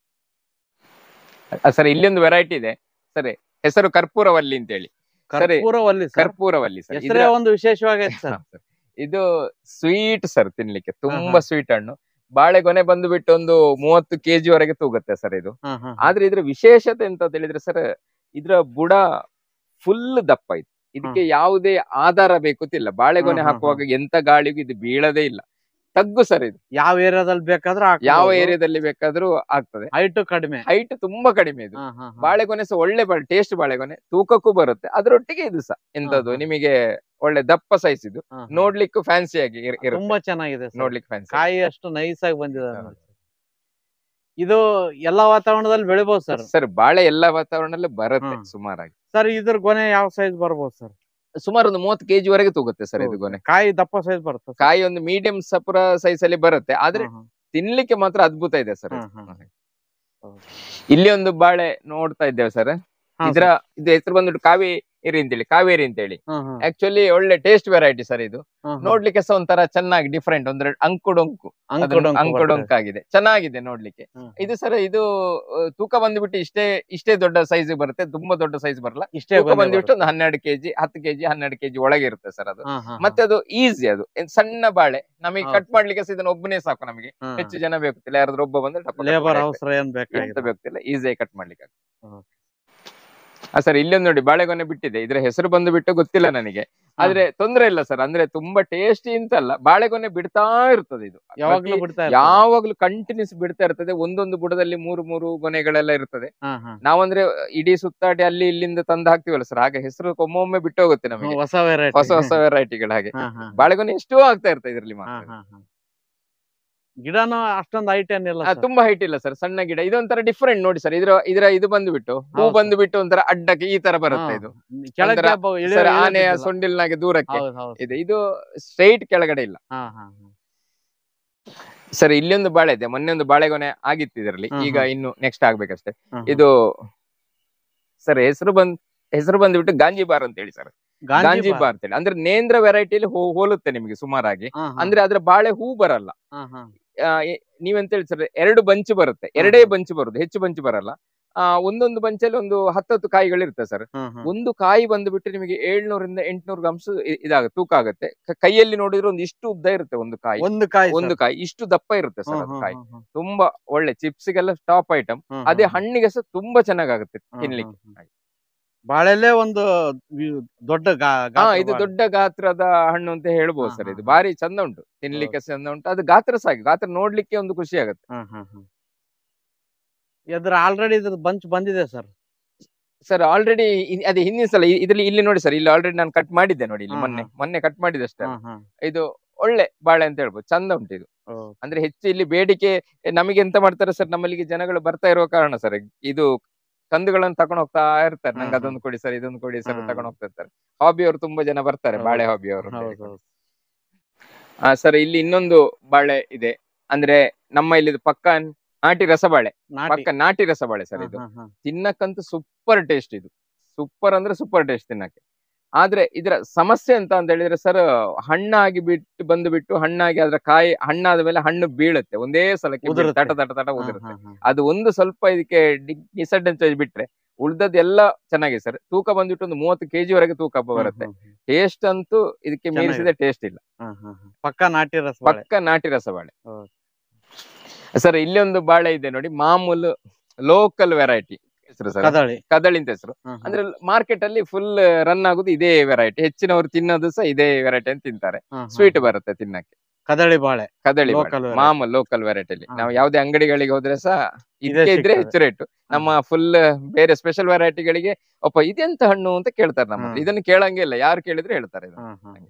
ಸರ್ ಇಲ್ಲೊಂದು ವೆರೈಟಿ ಇದೆ ಸರಿ ಹೆಸರು ಕರ್ಪೂರವಲ್ಲಿ ಅಂತ ಹೇಳಿ ಸರಿ. ಕರ್ಪೂರವಲ್ಲಿ ಸರ್ ಕರ್ಪೂರವಲ್ಲಿ ಸರ್ ಹೆಸರೇ ಒಂದು ವಿಶೇಷವಾಗೈತೆ ಸರ್ ಇದು ಸ್ವೀಟ್ ಸರ್ ತಿನ್ಲಿಕ್ಕೆ ತುಂಬಾ ಸ್ವೀಟ್ ಹಣ್ಣು ಬಾಳೆಗೊನೆ ಬಂದು ಬಿಟ್ಟು ಒಂದು ಮೂವತ್ತು ಕೆಜಿ ವರೆಗೆ ತೂಗುತ್ತೆ ಸರ್ ಇದು ಹಾ, ಹಾ, ಹಾ. ಆದ್ರೆ ಇದ್ರ ವಿಶೇಷತೆ ಅಂತ ಹೇಳಿದ್ರೆ ಸರ್ ಇದ್ರ ಬುಡ ಫುಲ್ ದಪ್ಪ ಇತ್ತು ಇದಕ್ಕೆ ಯಾವುದೇ ಆಧಾರ ಬೇಕುತ್ತಿಲ್ಲ ಬಾಳೆಗೊನೆ ಹ್ಮ್, ಹ್ಮ್, ಹಾಕುವಾಗ ಎಂತ ಗಾಳಿಗೂ ಇದು ಬೀಳದೇ ಇಲ್ಲ ತಗ್ಗು ಸರ್ ಇದು ಯಾವ ಏರಿಯಾದಲ್ಲಿ ಬೇಕಾದ್ರೆ ಯಾವ ಏರಿಯಾದಲ್ಲಿ ಬೇಕಾದ್ರೂ ಆಗ್ತದೆ ಹೈಟ್ ಕಡಿಮೆ ಹೈಟ್ ತುಂಬಾ ಕಡಿಮೆ ಇದು ಹಾ, ಹಾ, ಹಾ. ಬಾಳೆಗೊನೆ ಸಹ ಒಳ್ಳೆ ಬಾಳೆ ಟೇಸ್ಟ್ ಬಾಳೆಗೊನೆ ತೂಕಕ್ಕೂ ಬರುತ್ತೆ ಅದರೊಟ್ಟಿಗೆ ಇದು ಸಹ ಎಂತದ್ದು ಹಾ, ಹಾ. ನಿಮಗೆ ಒಳ್ಳೆ ದಪ್ಪ ಸೈಜ್ ಇದು ಹಾ, ಹಾ. ನೋಡ್ಲಿಕ್ಕೂ ಫ್ಯಾನ್ಸಿ ಆಗಿ ಇರ್- ಇರುತ್ತೆ ತುಂಬಾ ಚೆನ್ನಾಗಿದೆ sir. ನೋಡ್ಲಿಕ್ಕೆ ಫ್ಯಾನ್ಸಿ ಕಾಯಿ ಅಷ್ಟು ನೈಸ್ ಆಗಿ ಬಂದಿದೆ ಹಾ. ನೋಡಿ. ಇದು ಎಲ್ಲಾ ವಾತಾವರಣದಲ್ಲಿ ಬೆಳಿಬಹುದು ಸರ್ ಸರ್ ಬಾಳೆ ಎಲ್ಲಾ ವಾತಾವರಣದಲ್ಲೂ ಬರುತ್ತೆ ಹ್ಮ್. ಸುಮಾರಾಗಿ ಸರ್ ಇದ್ರ ಗೊನೆ ಯಾವ ಸೈಜ್ ಬರ್ಬೋದು ಸರ್ ಸುಮಾರು ಒಂದು ಮೂವತ್ತು ಕೆಜಿ ವರೆಗೆ ತೂಗುತ್ತೆ ಸರ್ ಇದು ಗೊನೆ ಕಾಯಿ ದಪ್ಪ ಸೈಜ್ ಬರುತ್ತೆ sir? ಕಾಯಿ ಒಂದು ಮೀಡಿಯಂ ಸಪುರ ಸೈಜ್ ಅಲ್ಲಿ ಬರುತ್ತೆ ಆದ್ರೆ ಹಾ, ಹಾ. ತಿನ್ಲಿಕ್ಕೆ ಮಾತ್ರ ಅದ್ಭುತ ಇದೆ ಸರ್ ಹಾ, ಹಾ. ಹೌದು. ಇಲ್ಲಿ ಒಂದು ಬಾಳೆ ನೋಡ್ತಾ ಇದ್ದೇವೆ ಸರ್ ಹಾ, ಇದ್ರ ಇದು ಹೆಸರು ಬಂದ್ಬಿಟ್ಟು ಕಾವೇರಿ ಅಂತೇಳಿ ಕಾವೇರಿ ಅಂತೇಳಿ ಹಾ, ಹಾ. ಆಕ್ಚುಲಿ ಒಳ್ಳೆ ಟೇಸ್ಟ್ ವೆರೈಟಿ ಸರ್ ಇದು ಹಾ, ಹಾ. ನೋಡ್ಲಿಕ್ಕೆ ಸಹ ಒಂಥರ ಚೆನ್ನಾಗಿ ಡಿಫ್ರೆಂಟ್ ಅಂದ್ರೆ ಅಂಕುಡೊಂಕು ಅಂಕುಡೊಂಕು ಅಂಕುಡೊಂಕ್ ಆಗಿದೆ ಚೆನ್ನಾಗಿದೆ ನೋಡ್ಲಿಕ್ಕೆ ಹ್ಮ್. ಇದು ಸರ್ ಇದು ಆ, ತೂಕ ಬಂದ್ಬಿಟ್ಟು ಇಷ್ಟೇ ಇಷ್ಟೇ ದೊಡ್ಡ ಸೈಜ್ ಬರುತ್ತೆ ತುಂಬಾ ದೊಡ್ಡ ಸೈಜ್ ಬರಲ್ಲ ಇಷ್ಟೇ ತೂಕ ಗೊನೆ ಬಂದ್ಬಿಟ್ಟು ಬರುತ್ತೆ. ಒಂದು ಹನ್ನೆರಡು ಕೆಜಿ ಹತ್ತು ಕೆಜಿ ಹನ್ನೆರಡು ಕೆಜಿ ಒಳಗೆ ಇರುತ್ತೆ ಸರ್ ಅದು ಹಾ, ಹಾ, ಹಾ. ಮತ್ತೆ ಅದು ಈಸಿ ಅದು ಏನ್ ಸಣ್ಣ ಬಾಳೆ ನಮಗೆ ಹೌದು. ಕಟ್ ಮಾಡ್ಲಿಕ್ಕೆ ಸಹ ಇದನ್ನ ಒಬ್ಬನೇ ಸಾಕು ನಮಗೆ ಹಾ. ಹೆಚ್ಚು ಜನ ಬೇಕುತ್ತಿಲ್ಲ ಯಾರಾದ್ರೂ ಒಬ್ಬ ಬಂದ್ರೆ ಟಪ ಟಪ ಲೇಬರ್ ಮಾಡಿ ಅವಸರ ಏನ್ ಎಂತ ಬೇಕಾಗಿಲ್ಲ ಬೇಕುತ್ತಿಲ್ಲ ಈಸಿಯಾಗಿ ಕಟ್ ಮಾಡ್ಲಿಕ್ಕೆ ಹ್ಮ್. ಆ ಸರ್ ಇಲ್ಲೊಂದು ನೋಡಿ ಬಾಳೆಗೊನೆ ಬಿಟ್ಟಿದೆ ಇದ್ರ ಹೆಸರು ಬಂದು ಬಿಟ್ಟು ಗೊತ್ತಿಲ್ಲ ನನಗೆ ಆದ್ರೆ ತೊಂದ್ರೆ ಇಲ್ಲ ಸರ್ ಅಂದ್ರೆ ತುಂಬಾ ಟೇಸ್ಟಿ ಅಂತಲ್ಲ ಬಾಳೆಗೊನೆ ಬಿಡ್ತಾ ಇರ್ತದೆ ಇದು ಯಾವಾಗ್ಲೂ ಪ್ರತಿ- ಬಿಡ್ತಾ ಇರ್ತದೆ. ಯಾವಾಗ್ಲೂ ಕಂಟಿನ್ಯೂಸ್ ಬಿಡ್ತಾ ಇರ್ತದೆ ಒಂದೊಂದು ಬುಡದಲ್ಲಿ ಮೂರು ಮೂರು ಗೊನೆಗಳೆಲ್ಲ ಇರ್ತದೆ ಹಾ, ಹಾ. ನಾವಂದ್ರೆ ಇಡೀ ಸುತ್ತಾಡಿ ಅಲ್ಲಿ ಇಲ್ಲಿಂದ ತಂದು ಹಾಕ್ತಿವಲ್ಲ ಸರ್ ಹಾಗೆ ಹೆಸರು ಒಮ್ಮೊಮ್ಮೆ ಬಿಟ್ಟು ಹೋಗುತ್ತೆ ನಮಗೆ ಹೊಸ ವೆರೈಟಿ ಹೊಸ ಹೊಸ ವೆರೈಟಿಗಳು ಹಾಗೆ ಹಾ, ಹಾ. ಬಾಳೆಗೊನೆ ಎಷ್ಟೋ ಆಗ್ತಾ ಇರ್ತದೆ ಇದ್ರಲ್ಲಿ ಹಾ, ಮಾತ್ರ ಹಾ, ಹಾ. ಗಿಡನು ಅಷ್ಟೊಂದು ಹೈಟ್ ಏನಿಲ್ಲ ಆ, sir. ತುಂಬಾ ಹೈಟ್ ಇಲ್ಲ ಸರ್ ಸಣ್ಣ ಗಿಡ ಇದೊಂತರ ಡಿಫ್ರೆಂಟ್ ನೋಡಿ ಸರ್ ಇದ್ರ ಇದರ ಇದು ಬಂದ್ಬಿಟ್ಟು ಹೂ ಹೌದು. ಬಂದ್ಬಿಟ್ಟು ಒಂಥರ ಅಡ್ಡಕ್ಕೆ ಈ ತರ ಬರುತ್ತೆ ಹಾ. ಇದು ಕೆಳಗೆ ಒಂಥರ ಬ- ಇಳಿ- ಸರ್ ಆನೆಯ ಇಳಿಯೋದಿಲ್ಲ. ಸೊಂಡಿಲ್ನಾಗೆ ದೂರಕ್ಕೆ ಹೌದು, ಹೌದು. ಇದೆ ಇದು ಸ್ಟ್ರೈಟ್ ಕೆಳಗಡೆ ಇಲ್ಲ ಹಾ, ಹಾ, ಹಾ. ಸರ್ ಇಲ್ಲೊಂದು ಬಾಳೆ ಇದೆ ಮೊನ್ನೆ ಒಂದು ಬಾಳೆಗೊನೆ ಆಗಿತ್ತು ಇದರಲ್ಲಿ ಹ್ಮ್, ಈಗ ಹ್ಮ್. ಇನ್ನು ನೆಕ್ಸ್ಟ್ ಆಗ್ಬೇಕಷ್ಟೇ ಹಾ, ಹಾ. ಇದು ಸರ್ ಹೆಸರು ಬಂದ್ ಹೆಸರು ಬಂದ್ಬಿಟ್ಟು ಗಾಂಜಿ ಬಾರ್ ಅಂತ ಹೇಳಿ ಸರ್ ಗಾಂಜಿ ಗಾಂಜಿ ಬಾ- ಬಾರ್ ಅಂತ ಹೇಳಿ ಅಂದ್ರೆ ನೇಂದ್ರ ವೆರೈಟಿಲಿ ಹೋಲುತ್ತೆ ನಿಮಗೆ ಸುಮಾರಾಗಿ ಹಾ, ಹಾ. ಅಂದ್ರೆ ಅದ್ರ ಬಾಳೆ ಹೂ ಬರಲ್ಲ ಹಾ, ಹಾ. ಆ, ಎ- ನೀವೆಂತ ಹೇಳಿ ಸರ್ ಎರಡು ಬಂಚ್ ಬರುತ್ತೆ ಎರಡೇ ಹ್ಮ್. ಬಂಚ್ ಬರುದು ಹೆಚ್ಚು ಬಂಚ್ ಬರಲ್ಲ ಆ ಒಂದೊಂದು ಬಂಚಲ್ಲಿ ಒಂದು ಹತ್ತತ್ತು ಕಾಯಿಗಳು ಇರುತ್ತೆ ಸರ್ ಹಾ, ಹಾ. ಒಂದು ಕಾಯಿ ಬಂದ್ಬಿಟ್ಟು ನಿಮಗೆ ಏಳ್ನೂರಿಂದ ಎಂಟ್ನೂರು ಗ್ರಾಮ್ಸ್ ಇದಾಗುತ್ತೆ ತೂಕ ಆಗುತ್ತೆ ಕ- ಕೈಯಲ್ಲಿ ನೋಡಿದ್ರೆ ಒಂದು ಇಷ್ಟು ಉದ್ದ ಇರುತ್ತೆ ಒಂದು ಕಾಯಿ ಒಂದು ಕಾಯಿ ಒಂದು sir. ಕಾಯಿ ಇಷ್ಟು ದಪ್ಪ ಇರುತ್ತೆ ಹಾ, ಸರ್ ಅದು ಹಾ, ಕಾಯಿ ಹಾ, ಹಾ. ತುಂಬಾ ಒಳ್ಳೆ ಚಿಪ್ಸ್ಗೆಲ್ಲ ಟಾಪ್ ಐಟಮ್ ಹಾ, ಅದೇ ಹಾ, ಹಣ್ಣಿಗೆ ಸಹ ತುಂಬಾ ಚೆನ್ನಾಗಾಗುತ್ತೆ ಹಾ, ತಿನ್ಲಿಕ್ಕೆ ಹಾ, ಹಾ. ಬಾಳೆಲೆ ಒಂದು ವಿ- ದೊಡ್ಡ ಗಾ- ಹಾ ಗಾತ್ರ ಇದು ಬಾಳೆ. ದೊಡ್ಡ ಗಾತ್ರದ ಹಣ್ಣು ಅಂತ ಹೇಳ್ಬೋದು ಹಾ, ಸರ್ ಹಾ, ಇದು ಹಾ. ಬಾರಿ ಚಂದ ಉಂಟು ತಿನ್ಲಿಕ್ಕೆ ಚಂದ ಉಂಟು ಅದು ಗಾತ್ರ ಸಾಕು ಗಾತ್ರ ನೋಡ್ಲಿಕ್ಕೆ ಒಂದು ಖುಷಿ ಆಗುತ್ತೆ ಹಾ, ಹಾ, ಹಾ. ಇದ್ರ ಆಲ್ರೆಡಿ ಇದ್ರ ಬಂಚ್ ಬಂದಿದೆ ಸರ್ ಸರ್ ಆಲ್ರೆಡಿ ಅದೇ ಹಿಂದಿನ ಸಲ ಇ- ಇದ್ರಲ್ಲಿ ಇಲ್ಲಿ ನೋಡಿ ಸರ್ ಇಲ್ಲಿ ಆಲ್ರೆಡಿ ನಾನು ಕಟ್ ಮಾಡಿದ್ದೆ ನೋಡಿ ಇಲ್ಲಿ ಹಾ, ಮೊನ್ನೆ ಹಾ. ಮೊನ್ನೆ ಕಟ್ ಮಾಡಿದೆ ಅಷ್ಟೇ ಹಾ, ಹಾ. ಇದು ಒಳ್ಳೆ ಬಾಳೆ ಅಂತ ಹೇಳ್ಬೋದು ಚಂದ ಉಂಟು ಇದು ಓ. ಅಂದ್ರೆ ಹೆಚ್ಚು ಇಲ್ಲಿ ಬೇಡಿಕೆ ನಮಗೆ ಎಂತ ಮಾಡ್ತಾರೆ ಸರ್ ನಮ್ಮಲ್ಲಿಗೆ ಜನಗಳು ಬರ್ತಾ ಇರುವ ಕಾರಣ ಸರ್ ಇದು ಕಂದುಗಳನ್ನು ತಗೊಂಡು ಹೋಗ್ತಾ ಇರ್ತಾರೆ ಹಾ, ನಂಗೆ ಹಾ. ಅದೊಂದು ಕೊಡಿ ಸರ್ ಇದೊಂದು ಕೊಡಿ ಸರ್ ಹಾ. ತಗೊಂಡು ಹೋಗ್ತಾ ಇರ್ತಾರೆ ಹಾಬಿ ಅವರು ತುಂಬಾ ಜನ ಬರ್ತಾರೆ ಹೌದು. ಬಾಳೆ ಹಾಬಿ ಅವರು ಹೌದು, ಹೌದು. ಆ ಸರ್ ಇಲ್ಲಿ ಇನ್ನೊಂದು ಬಾಳೆ ಇದೆ ಅಂದ್ರೆ ನಮ್ಮ ಇಲ್ಲಿ ಪಕ್ಕ ನಾಟಿ ರಸಬಾಳೆ ನಾಟಿ ಪಕ್ಕ ನಾಟಿ ರಸಬಾಳೆ ಸರ್ ಹಾ, ಇದು ಹಾ, ಹಾ. ತಿನ್ನಕ್ಕಂತೂ ಸೂಪರ್ ಟೇಸ್ಟ್ ಇದು ಸೂಪರ್ ಅಂದ್ರೆ ಸೂಪರ್ ಟೇಸ್ಟ್ ತಿನ್ನಕ್ಕೆ ಆದ್ರೆ ಇದರ ಸಮಸ್ಯೆ ಅಂತ ಅಂತ ಹೇಳಿದ್ರೆ ಸರ್ ಹಣ್ಣಾಗಿ ಬಿಟ್ಟು ಬಂದು ಬಿಟ್ಟು ಹಣ್ಣಾಗಿ ಅದ್ರ ಕಾಯಿ ಹಣ್ಣಾದ ಮೇಲೆ ಹಣ್ಣು ಬೀಳುತ್ತೆ ಒಂದೇ ಸಲಕ್ಕೆ ಬೀಳುತ್ತೆ. ಉದುರುತ್ತೆ. ತಟ ತಟ ತಟ ಹಾ, ಉದುರುತ್ತೆ ಹಾ, ಹಾ. ಅದು ಒಂದು ಸ್ವಲ್ಪ ಇದಕ್ಕೆ ಡಿಸಡ್ವಾಂಟೇಜ್ ಬಿಟ್ರೆ ಉಳ್ದದ್ದೆಲ್ಲ ಚೆನ್ನಾಗಿದೆ ಸರ್ ತೂಕ ಬಂದ್ಬಿಟ್ಟು ಒಂದು ಮೂವತ್ತು ಕೆಜಿ ವರೆಗೆ ತೂಕ ಬರುತ್ತೆ ಹ್ಮ್, ಹ್ಮ್, ಟೇಸ್ಟ್ ಅಂತೂ ಇದಕ್ಕೆ ಚೆನ್ನಾಗಿದೆ. ಮೀರಿಸಿದ ಟೇಸ್ಟ್ ಇಲ್ಲ ಹ್ಮ್, ಹ್ಮ್, ಹ್ಮ್. ಪಕ್ಕ ನಾಟಿ ರಸಬಾಳೆ ಪಕ್ಕ ನಾಟಿ ರಸಬಾಳೆ ಹೌದು. ಸರ್ ಇಲ್ಲಿ ಒಂದು ಬಾಳೆ ಇದೆ ನೋಡಿ ಮಾಮೂಲು ಲೋಕಲ್ ವೆರೈಟಿ ಹೆಸರು ಸರ್ ಕದಳಿ ಕದಳಿ ಅಂತ ಹೆಸರು ಹ್ಮ್, ಹ್ಮ್. ಅಂದ್ರೆ ಮಾರ್ಕೆಟ್ ಅಲ್ಲಿ ಫುಲ್ ರನ್ ಆಗುದು ಇದೇ ವೆರೈಟಿ ಹೆಚ್ಚಿನವರು ತಿನ್ನೋದು ಸಹ ಇದೇ ವೆರೈಟಿ ಅಂತ ತಿಂತಾರೆ ಹ್ಮ್, ಹ್ಮ್. ಸ್ವೀಟ್ ಬರುತ್ತೆ ತಿನ್ನಕ್ಕೆ ಕದಳಿ ಬಾಳೆ ಕದಳಿ Local ಬಾಳೆ. variety. ಮಾಮೂಲು ಲೋಕಲ್ ವೆರೈಟಿಲಿ ಹಾ. ನಾವು ಯಾವ್ದೇ ಅಂಗಡಿಗಳಿಗೆ ಹೋದ್ರೆ ಸಹ ಇದೇ ಇದಕ್ಕೆ ಇದ್ರೆ ಸಿಗ್ತದೆ. ಹೆಚ್ಚು ರೇಟ್ ನಮ್ಮ ಫುಲ್ ಬೇರೆ ಸ್ಪೆಷಲ್ ವೆರೈಟಿಗಳಿಗೆ ಒಪ್ಪ ಇದೆಂತ ಹಣ್ಣು ಅಂತ ಕೇಳ್ತಾರೆ ನಮ್ಮ ಹತ್ರ. ಹ್ಮ್. ಇದನ್ನು ಕೇಳಂಗೆ ಇಲ್ಲ ಯಾರು ಕೇಳಿದ್ರೆ ಹೇಳ್ತಾರೆ ಇದನ್ನ. ಹ್ಮ್, ಹ್ಮ್, ಹ್ಮ್.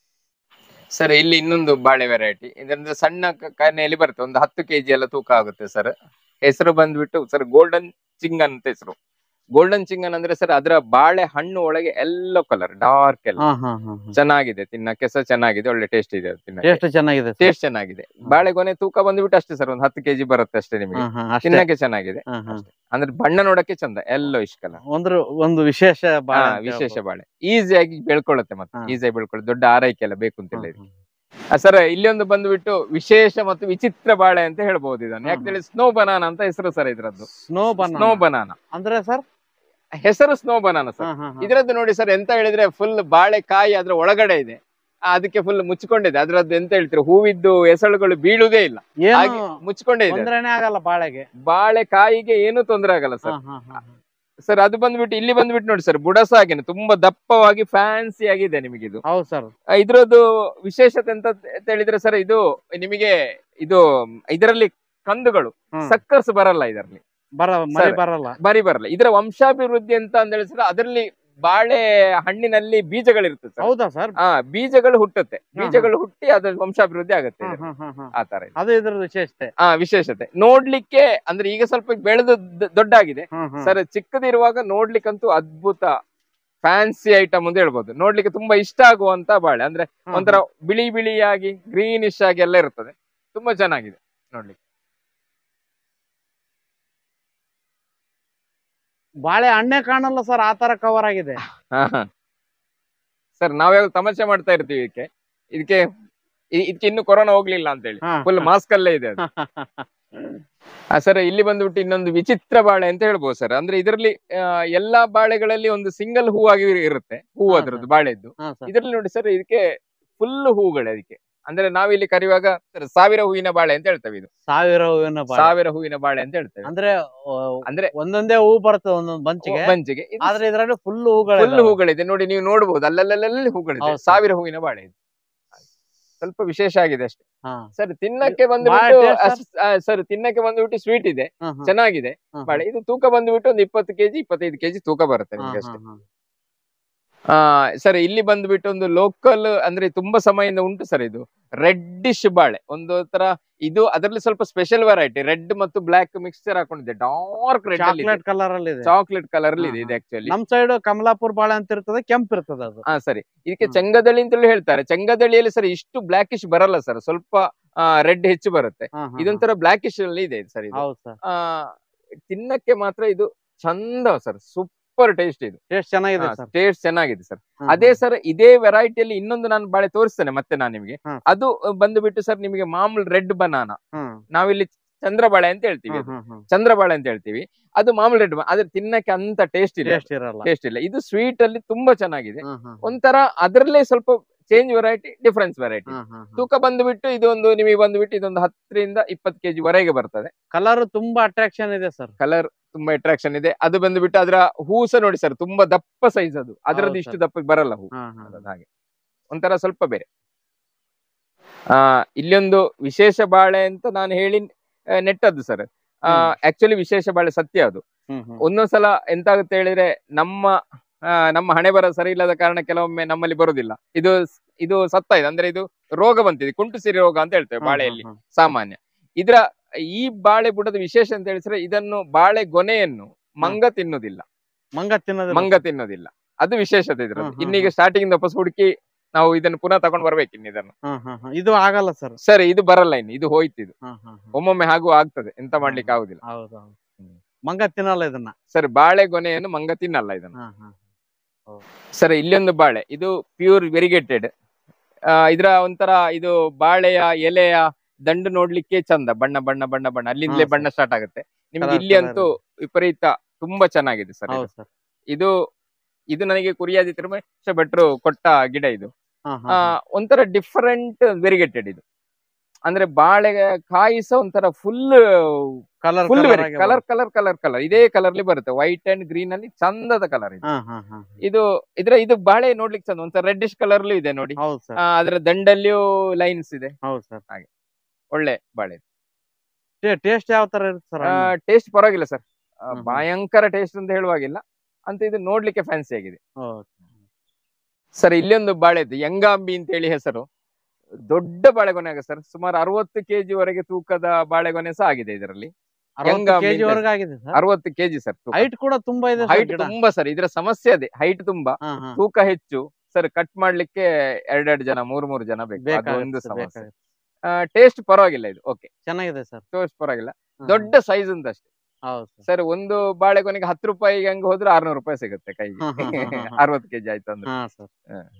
ಸರ್ ಇಲ್ಲಿ ಇನ್ನೊಂದು ಬಾಳೆ ವೆರೈಟಿ ಇದರಿಂದ ಸಣ್ಣ ಕ- ಕಾಯಿನೆಯಲ್ಲಿ ಬರುತ್ತೆ ಒಂದು ಹತ್ತು ಕೆಜಿ ಎಲ್ಲ ತೂಕ ಆಗುತ್ತೆ ಸರ್ ಹೆಸರು ಬಂದ್ಬಿಟ್ಟು ಸರ್ ಗೋಲ್ಡನ್ ಚಿಂಗನ್ ಅಂತ ಹೆಸರು ಗೋಲ್ಡನ್ ಚಿಂಗನ್ ಅಂದ್ರೆ ಸರ್ ಅದರ ಬಾಳೆ ಹಣ್ಣು ಒಳಗೆ ಎಲ್ಲೋ ಕಲರ್ ಡಾರ್ಕ್ ಎಲ್ಲ ಹಾ, ಹಾ, ಹಾ, ಹಾ. ಚೆನ್ನಾಗಿದೆ ತಿನ್ನಕ್ಕೆ ಸಹ ಚೆನ್ನಾಗಿದೆ ಒಳ್ಳೆ ಟೇಸ್ಟ್ ಇದೆ ಅದು ತಿನ್ನಕ್ಕೆ ಎಷ್ಟು ಚೆನ್ನಾಗಿದೆ sir. ಟೇಸ್ಟ್ ಚೆನ್ನಾಗಿದೆ ಬಾಳೆಗೊನೆ ತೂಕ ಬಂದ್ಬಿಟ್ಟು ಅಷ್ಟೇ ಸರ್ ಒಂದು ಹತ್ತು ಕೆಜಿ ಬರುತ್ತೆ ಅಷ್ಟೇ ನಿಮಗೆ ಹಾ, ಹಾ, ಅಷ್ಟೇ. ತಿನ್ನಕ್ಕೆ ಚೆನ್ನಾಗಿದೆ ಹಾ, ಹಾ. ಅಷ್ಟೇ. ಅಂದ್ರೆ ಬಣ್ಣ ನೋಡಕ್ಕೆ ಚಂದ ಎಲ್ಲೋ ಇಶ್ ಕಲರ್ ಒಂದು ಒಂದು ವಿಶೇಷ ಬಾಳೆ ಹಾ ಅಂತ ವಿಶೇಷ ಹೇಳ್ಬೋದು. ಬಾಳೆ ಈಸಿಯಾಗಿ ಬೆಳ್ಕೊಳ್ಳುತ್ತೆ ಮತ್ತೆ ಹಾ. ಈಸಿಯಾಗಿ ಬೆಳ್ಕೊಳ್ಳುತ್ತೆ ದೊಡ್ಡ ಆರೈಕೆ ಎಲ್ಲ ಬೇಕು ಅಂತ ಹ್ಮ್, ಇಲ್ಲ ಹ್ಮ್. ಸರ್ ಇಲ್ಲಿ ಒಂದು ಬಂದ್ಬಿಟ್ಟು ವಿಶೇಷ ಮತ್ತು ವಿಚಿತ್ರ ಬಾಳೆ ಅಂತ ಹೇಳ್ಬಹುದು ಇದನ್ನು ಹಾ, ಯಾಕಂತೇಳಿ ಸ್ನೋ ಬನಾನ ಅಂತ ಹೆಸರು ಸರ್ ಇದ್ರದ್ದು ಸ್ನೋ ಬನಾನಾ. ಸ್ನೋ ಬನಾನ ಅಂದ್ರೆ ಸರ್ ಹೆಸರು ಸ್ನೋ ಬನಾನ ಸರ್ ಇದ್ರದ್ದು ನೋಡಿ ಸರ್ ಎಂತ ಹೇಳಿದ್ರೆ ಫುಲ್ ಬಾಳೆ ಕಾಯಿ ಅದ್ರ ಒಳಗಡೆ ಇದೆ ಆ, ಅದಕ್ಕೆ ಫುಲ್ ಮುಚ್ಕೊಂಡಿದೆ ಅದ್ರದ್ದು ಎಂತ ಹೇಳ್ತೀರಿ ಹೂವಿದ್ದು ಎಸಳುಗಳು ಬೀಳುವುದೇ ಇಲ್ಲ ಹಾಗೆ ಏನು ಮುಚ್ಕೊಂಡೇ ಇದೆ ತೊಂದ್ರೆನೇ ಆಗಲ್ಲ ಬಾಳೆಗೆ ಬಾಳೆ ಕಾಯಿಗೆ ಏನು ತೊಂದರೆ ಆಗಲ್ಲ ಹಾ, ಸರ್ ಹಾ, ಹಾ, ಹಾ. ಸರ್ ಅದು ಬಂದ್ಬಿಟ್ಟು ಇಲ್ಲಿ ಬಂದ್ಬಿಟ್ಟು ನೋಡಿ ಸರ್ ಬುಡಸಾಗಿನ ತುಂಬಾ ದಪ್ಪವಾಗಿ ಫ್ಯಾನ್ಸಿ ಆಗಿದೆ ನಿಮಗೆ ಇದು ಹೌದು ಸರ್ ಆ, ಇದ್ರದ್ದು ವಿಶೇಷತೆ ಅಂತ ಅಂತ ಹೇಳಿದ್ರೆ ಸರ್ ಇದು ನಿಮಗೆ ಇದು ಇದರಲ್ಲಿ ಕಂದುಗಳು ಸಕ್ಕರ್ಸ್ ಬರಲ್ಲ ಇದರಲ್ಲಿ ಬರ ಮರಿ Sir. ಬರಲ್ಲ ಬರಿ ಬರಲ್ಲ ಇದರ ವಂಶಾಭಿವೃದ್ಧಿ ಅಂತ ಅಂತ ಹೇಳಿದ್ರೆ ಅದರಲ್ಲಿ ಬಾಳೆ ಹಣ್ಣಿನಲ್ಲಿ ಬೀಜಗಳಿರ್ತದೆ ಸರ್ ಹೌದಾ ಸರ್ ಆ ಬೀಜಗಳು ಹುಟ್ಟುತ್ತೆ ಹಾ. ಬೀಜಗಳು ಹುಟ್ಟಿ ಅದ್ರ ವಂಶಾಭಿವೃದ್ಧಿ ಆಗುತ್ತೆ ಇದರಲ್ಲಿ. ಆ ತರ ಇದೆ. ಅದು ಇದ್ರ ವಿಶೇಷತೆ ಆ ವಿಶೇಷತೆ ನೋಡ್ಲಿಕ್ಕೆ ಅಂದ್ರೆ ಈಗ ಸ್ವಲ್ಪ ಬೆಳೆದು ದ- ದೊಡ್ಡಾಗಿದೆ ಹ್ಮ್, ಹ್ಮ್. ಸರ್ ಚಿಕ್ಕದಿರುವಾಗ ನೋಡ್ಲಿಕ್ಕಂತೂ ಅದ್ಭುತ ಫ್ಯಾನ್ಸಿ ಐಟಮ್ ಅಂತ ಹೇಳ್ಬೋದು ನೋಡ್ಲಿಕ್ಕೆ ತುಂಬಾ ಇಷ್ಟ ಆಗುವಂತ ಬಾಳೆ ಅಂದ್ರೆ ಹ್ಮ್, ಒಂಥರ ಬಿಳಿ ಬಿಳಿಯಾಗಿ ಗ್ರೀನಿಶ್ ಆಗಿ ಎಲ್ಲ ಇರ್ತದೆ ತುಂಬಾ ಚೆನ್ನಾಗಿದೆ ನೋಡ್ಲಿಕ್ಕೆ ಬಾಳೆ ಹಣ್ಣೆ ಕಾಣಲ್ಲ ಸರ್ ಆ ತರ ಕವರ್ ಆಗಿದೆ ಸರ್ ನಾವ್ಯಾವ ತಮಾಷೆ ಮಾಡ್ತಾ ಇರ್ತೀವಿ ಇದಕ್ಕೆ ಇದಕ್ಕೆ ಇ- ಇದಕ್ಕೆ ಇನ್ನು ಕೊರೋನಾ ಹೋಗ್ಲಿಲ್ಲ ಅಂತ ಹೇಳಿ ಹಾ. ಫುಲ್ ಮಾಸ್ಕ್ ಅಲ್ಲೇ ಇದೆ ಅದು ಸರ್ ಇಲ್ಲಿ ಬಂದ್ಬಿಟ್ಟು ಇನ್ನೊಂದು ವಿಚಿತ್ರ ಬಾಳೆ ಅಂತ ಹೇಳ್ಬೋದು ಸರ್ ಅಂದ್ರೆ ಇದರಲ್ಲಿ ಎಲ್ಲಾ ಬಾಳೆಗಳಲ್ಲಿ ಒಂದು ಸಿಂಗಲ್ ಹೂವಾಗಿ ಇರುತ್ತೆ ಹೂ ಹಾ, ಅದ್ರದ್ದು ಬಾಳೆದ್ದು ಹಾ, sir. ಇದರಲ್ಲಿ ನೋಡಿ ಸರ್ ಇದಕ್ಕೆ ಫುಲ್ ಹೂಗಳು ಅದಕ್ಕೆ ಅಂದ್ರೆ ನಾವಿಲ್ಲಿ ಕರೆಯುವಾಗ sir, ಸಾವಿರ ಹೂವಿನ ಬಾಳೆ ಅಂತ ಹೇಳ್ತೇವೆ ಇದು ಸಾವಿರ ಹೂವಿನ ಬಾಳೆ ಸಾವಿರ ಹೂವಿನ ಬಾಳೆ ಅಂತ ಹೇಳ್ತೇವೆ ಅಂದ್ರೆ ಆ, ಅಂದ್ರೆ ಒಂದೊಂದೇ ಹೂ ಬರ್ತದೆ ಒಂದೊಂದ್ ಬಂಚಿಗೆ ಬಂಚಿಗೆ ಆದ್ರೆ ಇದ್ರಲ್ಲಿ ಫುಲ್ ಹೂಗಳು ಫುಲ್ ಹೂಗಳಿದೆ ನೋಡಿ ನೀವು ನೋಡಬಹುದು ಅಲ್ಲಲ್ಲಲ್ಲಿ ಹೂಗಳಿದೆ ಹೌದು sir. ಸಾವಿರ ಹೂವಿನ ಬಾಳೆ ಇದು ಸ್ವಲ್ಪ ವಿಶೇಷ ಆಗಿದೆ ಅಷ್ಟೇ ಹಾ. ಸರ್ ತಿನ್ನಕ್ಕೆ ಬಾಳೆ ಬಂದ್ಬಿಟ್ಟು taste, ಸರ್ ತಿನ್ನಕ್ಕೆ ಬಂದ್ಬಿಟ್ಟು ಸ್ವೀಟ್ ಇದೆ ಹಾ, ಹಾ. ಚೆನ್ನಾಗಿದೆ ಹಾ, ಬಾಳೆ ಇದು ತೂಕ ಬಂದ್ಬಿಟ್ಟು ಒಂದು ಇಪ್ಪತ್ತು ಕೆಜಿ ಇಪ್ಪತ್ತೈದು ಕೆಜಿ ತೂಕ ಬರುತ್ತೆ ಹಾ, ನಿಮ್ಗೆ ಹಾ, ಅಷ್ಟೇ ಹಾ. ಆ ಸರ್ ಇಲ್ಲಿ ಬಂದ್ಬಿಟ್ಟು ಒಂದು ಲೋಕಲ್ ಅಂದ್ರೆ ತುಂಬಾ ಸಮಯದಿಂದ ಉಂಟು ಸರ್ ಇದು ರೆಡ್ಡಿಶ್ ಬಾಳೆ ಒಂದು ತರ ಇದು ಅದರಲ್ಲಿ ಸ್ವಲ್ಪ ಸ್ಪೆಷಲ್ ವೆರೈಟಿ ರೆಡ್ ಮತ್ತು ಬ್ಲಾಕ್ ಮಿಕ್ಸ್ಚರ್ ಹಾಕೊಂಡಿದೆ ಡಾರ್ಕ್ ರೆಡ್ ಅಲ್ಲಿ ಚಾಕ್ಲೇಟ್ ಕಲರ್ ಅಲ್ಲಿ ಇದೆ ಚಾಕ್ಲೇಟ್ ಕಲರ್ ಅಲ್ಲಿ ಇದೆ ಹಾ, ಇದು ಆಕ್ಚುಲಿ ನಮ್ ಸೈಡ್ ಕಮಲಾಪುರ್ ಬಾಳೆ ಅಂತ ಇರ್ತದೆ ಕೆಂಪ್ ಇರ್ತದೆ ಅದು ಹಾ ಸರಿ ಇದಕ್ಕೆ ಹ್ಮ್. ಚಂಗದಳಿ ಅಂತೇಳಿ ಹೇಳ್ತಾರೆ ಚಂಗದಳಿಯಲ್ಲಿ ಸರ್ ಇಷ್ಟು ಬ್ಲಾಕಿಶ್ ಬರಲ್ಲ ಸರ್ ಸ್ವಲ್ಪ ರೆಡ್ ಹೆಚ್ಚು ಬರುತ್ತೆ ಹಾ, ಹಾ, ಇದೊಂಥರ ಬ್ಲಾಕಿಶ್ ಅಲ್ಲಿ ಇದೆ ಸರ್ ಹಾ. ಇದು ಹೌದು ಸರ್ ಆ ತಿನ್ನಕ್ಕೆ ಮಾತ್ರ ಇದು ಚಂದ ಸರ್ ಸೂಪರ್ ಟೇಸ್ಟ್ ಇದು ಟೇಸ್ಟ್ ಚೆನ್ನಾಗಿದೆ ಸರ್ ಟೇಸ್ಟ್ ಚೆನ್ನಾಗಿದೆ ಸರ್ ಅದೇ ಸರ್ ಇದೇ ವೆರೈಟಿಯಲ್ಲಿ ಇನ್ನೊಂದು ನಾನು ಬಾಳೆ ತೋರಿಸ್ತೇನೆ ಮತ್ತೆ ನಾನು ನಿಮಗೆ ಹ್ಮ್. ಅದು ಬಂದುಬಿಟ್ಟು ಸರ್ ನಿಮಗೆ ಮಾಮೂಲ್ ರೆಡ್ ಬನಾನ ನಾವಿಲ್ಲಿ ಚಂದ್ರಬಾಳೆ ಅಂತ ಹೇಳ್ತೀವಿ ಅದು. ಚಂದ್ರಬಾಳೆ ಅಂತ ಹೇಳ್ತೀವಿ ಅದು ಮಾಮೂಲ್ ರೆಡ್ ಆದ್ರೆ ತಿನ್ನಕ್ಕೆ ಅಂತ ಟೇಸ್ಟ್ ಇಲ್ಲ ಟೇಸ್ಟ್ ಇರಲ್ಲ ಟೇಸ್ಟ್ ಇಲ್ಲ ಇದು ಸ್ವೀಟ್ ಅಲ್ಲಿ ತುಂಬಾ ಚೆನ್ನಾಗಿದೆ ಹ್ಮ್, ಹ್ಮ್, ಒಂಥರ ಅದರಲ್ಲೇ ಸ್ವಲ್ಪ change variety difference variety hmm, hmm, hmm. ತೂಕ ಬಂದ್ಬಿಟ್ಟು ಇದೊಂದು ನಿಮಗೆ ಬಂದ್ಬಿಟ್ಟು ಇದೊಂದು ಹತ್ತರಿಂದ ಇಪ್ಪತ್ತು ಕೆಜಿ ವರೆಗೆ ಬರ್ತದೆ ಕಲರ್ ತುಂಬಾ ಅಟ್ರಾಕ್ಷನ್ ಇದೆ ಸರ್ ಕಲರ್ ತುಂಬಾ ಅಟ್ರಾಕ್ಷನ್ ಇದೆ ಅದು ಬಂದ್ಬಿಟ್ಟು ಅದರ ಹೂ ಸಹ ನೋಡಿ ಸರ್ ತುಂಬಾ ದಪ್ಪ ಸೈಜ್ ಅದು ಅದರದ್ದು ಹೌದು ಇಷ್ಟು sir. ದಪ್ಪಕ್ಕೆ ಬರಲ್ಲ ಹೂ ಹ್ಮ್, ಹ್ಮ್. ಅದು ಹಾಗೆ ಒಂಥರ ಸ್ವಲ್ಪ ಬೇರೆ ಆ ಇಲ್ಲೊಂದು ವಿಶೇಷ ಬಾಳೆ ಅಂತ ನಾನು ಹೇಳಿ ಆ, ನೆಟ್ಟದ್ದು ಸರ್ ಹ್ಮ್. ಆಕ್ಚುಲಿ ವಿಶೇಷ ಬಾಳೆ ಸತ್ಯ ಅದು ಹ್ಮ್, ಹ್ಮ್. ಒಂದೊಂದ್ಸಲ ಎಂತಾಗುತ್ತೆ ಹೇಳಿದ್ರೆ ನಮ್ಮ ಆ, ನಮ್ಮ ಹಣೆ ಬರ ಸರಿ ಇಲ್ಲದ ಕಾರಣ ಕೆಲವೊಮ್ಮೆ ನಮ್ಮಲ್ಲಿ ಬರುದಿಲ್ಲ ಇದು ಇದು ಸತ್ತ ಇದೆ ಅಂದ್ರೆ ಇದು ರೋಗ ಬಂತಿದೆ ಕುಂಟು ಸಿರಿ ರೋಗ ಅಂತ ಹೇಳ್ತೇವೆ ಹ್ಮ್, ಬಾಳೆಯಲ್ಲಿ ಹ್ಮ್, ಹ್ಮ್. ಸಾಮಾನ್ಯ ಇದರ ಈ ಬಾಳೆ ಬುಡದ ವಿಶೇಷ ಅಂತ ಹೇಳಿದ್ರೆ ಇದನ್ನು ಬಾಳೆ ಗೊನೆಯನ್ನು ಮಂಗ ತಿನ್ನುವುದಿಲ್ಲ ಮಂಗ ತಿನ್ನೋದಿಲ್ಲ ಮಂಗ ತಿನ್ನೋದಿಲ್ಲ ಅದು ವಿಶೇಷತೆ ಹ್ಮ್, ಇದ್ರದ್ದು ಹ್ಮ್, ಇನ್ನೀಗ ಸ್ಟಾರ್ಟಿಂಗ್ ಇಂದ ವಾಪಸ್ ಹುಡುಕಿ ನಾವು ಇದನ್ನು ಪುನಃ ತಗೊಂಡ್ ಬರ್ಬೇಕು ಇನ್ನು ಇದನ್ನು ಹ್ಮ್, ಹ್ಮ್, ಹ್ಮ್. ಇದು ಆಗಲ್ಲ ಸರ್ ಸರಿ ಇದು ಬರಲ್ಲ ಇನ್ನು ಇದು ಹೋಯ್ತು ಇದು ಹ್ಮ್, ಹ್ಮ್, ಹ್ಮ್. ಒಮ್ಮೊಮ್ಮೆ ಹಾಗೂ ಆಗ್ತದೆ ಎಂತ ಮಾಡ್ಲಿಕ್ಕೆ ಆಗುದಿಲ್ಲ ಹೌದು ಹೌದು. ಹ್ಮ್. ಮಂಗ ತಿನ್ನಲ್ಲ ಇದನ್ನ ಸರಿ ಬಾಳೆ ಗೊನೆಯನ್ನು ಮಂಗ ತಿನ್ನಲ್ಲ ಇದನ್ನು ಹ್ಮ್, ಹ್ಮ್. ಹೌದು. ಸರ್ ಇಲ್ಲೊಂದು ಬಾಳೆ ಇದು ಪ್ಯೂರ್ ವೆರಿಗೇಟೆಡ್ ಇದರ ಒಂಥರ ಇದು ಬಾಳೆಯ ಎಲೆಯ ದಂಡು ನೋಡ್ಲಿಕ್ಕೆ ಚಂದ ಬಣ್ಣ ಬಣ್ಣ ಬಣ್ಣ ಬಣ್ಣ ಅಲ್ಲಿಂದಲೇ ಹಾ, ಬಣ್ಣ ಸ್ಟಾರ್ಟ್ ಆಗುತ್ತೆ ನಿಮ್ಗೆ Colour, ಇಲ್ಲಿ colour ಅಂತೂ ವಿಪರೀತ ತುಂಬಾ ಚೆನ್ನಾಗಿದೆ ಸರ್ ಹೌದು ಸರ್ ಇದು ಇದು ನನಗೆ ಕುರಿಯಾದಿ ತಿರುಮೇಶ ಭಟ್ರು ಕೊಟ್ಟ ಗಿಡ ಇದು ಹಾ ಆ, ಒಂಥರ ಡಿಫರೆಂಟ್ ವೆರಿಗೇಟೆಡ್ ಇದು ಅಂದ್ರೆ ಬಾಳೆ ಕಾಯಿ ಸಹ ಒಂಥರ full colour full colour colour colour colour ಇದೇ ಕಲರ್ ಅಲ್ಲಿ ಬರುತ್ತೆ ವೈಟ್ ಅಂಡ್ ಗ್ರೀನ್ ಅಲ್ಲಿ ಚಂದದ ಕಲರ್ ಇದು ಹಾ ಹಾ ಹಾ ಇದು ಇದ್ರ ಇದು ಬಾಳೆ ನೋಡ್ಲಿಕ್ಕೆ ಚಂದ ಒಂಥರ ರೆಡ್ಡಿಶ್ ಕಲರ್ ಇದೆ ನೋಡಿ ಹೌದು ಸರ್ ಆ, ಅದರ ದಂಡಲ್ಲಿಯೂ ಲೈನ್ಸ್ ಇದೆ ಹೌದು ಸರ್ ಒಳ್ಳೆ ಬಾಳೆ ಟೇಸ್ಟ್ ಯಾವ ತರ ಇರುತ್ತೆ ಸರ್ ಟೇಸ್ಟ್ ಪರವಾಗಿಲ್ಲ ಸರ್ ಹ್ಮ್. ಭಯಂಕರ ಟೇಸ್ಟ್ ಅಂತ ಹೇಳುವಾಗಿಲ್ಲ ಅಂತ ಇದು ನೋಡ್ಲಿಕ್ಕೆ ಫ್ಯಾನ್ಸಿ ಆಗಿದೆ ಸರ್ ಇಲ್ಲೊಂದು ಬಾಳೆ ಇದೆ ಯಂಗಾಂಬಿ ಅಂತ ಹೇಳಿ ಹೆಸರು ದೊಡ್ಡ ಬಾಳೆಗೊನೆ ಆಗ ಸರ್ ಸುಮಾರು ಅರವತ್ತು ಕೆಜಿ ವರೆಗೆ ತೂಕದ ಬಾಳೆಗೊನೆ ಸಹ ಆಗಿದೆ ಇದರಲ್ಲಿ ಹೆಂಗ ಕೆಜಿ ಮೀನ್ ವರೆಗೆ ಆಗಿದೆ ಸರ್ ಅರವತ್ತು ಕೆಜಿ ಸರ್ ಹೈಟ್ ಕೂಡ ತುಂಬಾ ಇದೆ ಹೈಟ್ ತುಂಬಾ ಸರ್ ಇದರ ಸಮಸ್ಯೆ ಅದೇ ಹೈಟ್ ತುಂಬಾ ತೂಕ ಹೆಚ್ಚು ಸರ್ ಕಟ್ ಮಾಡ್ಲಿಕ್ಕೆ ಎರಡೆರಡು ಜನ ಮೂರ್ ಮೂರು ಜನ ಬೇಕು ಅದು ಒಂದು ಸಮಸ್ಯೆ ಟೇಸ್ಟ್ ಪರವಾಗಿಲ್ಲ ಇದು ಓಕೆ ಚೆನ್ನಾಗಿದೆ ಸರ್ ಟೇಸ್ಟ್ ಪರವಾಗಿಲ್ಲ ದೊಡ್ಡ ಸೈಜ್ ಅಂತ ಅಷ್ಟೇ ಹೌದು ಸರ್ ಸರ್ ಒಂದು ಬಾಳೆಗೊನೆಗೆ ಹತ್ತು ರೂಪಾಯಿಗೆ ಹಂಗ ಹೋದ್ರೆ ಆರ್ನೂರು ರೂಪಾಯಿ ಸಿಗುತ್ತೆ ಕೈಗೆ ಹಾ, ಹಾ, ಹಾ, ಹಾ. ಅರವತ್ತು ಕೆಜಿ ಆಯ್ತು ಅಂದ್ರೆ ಹಾ ಸರ್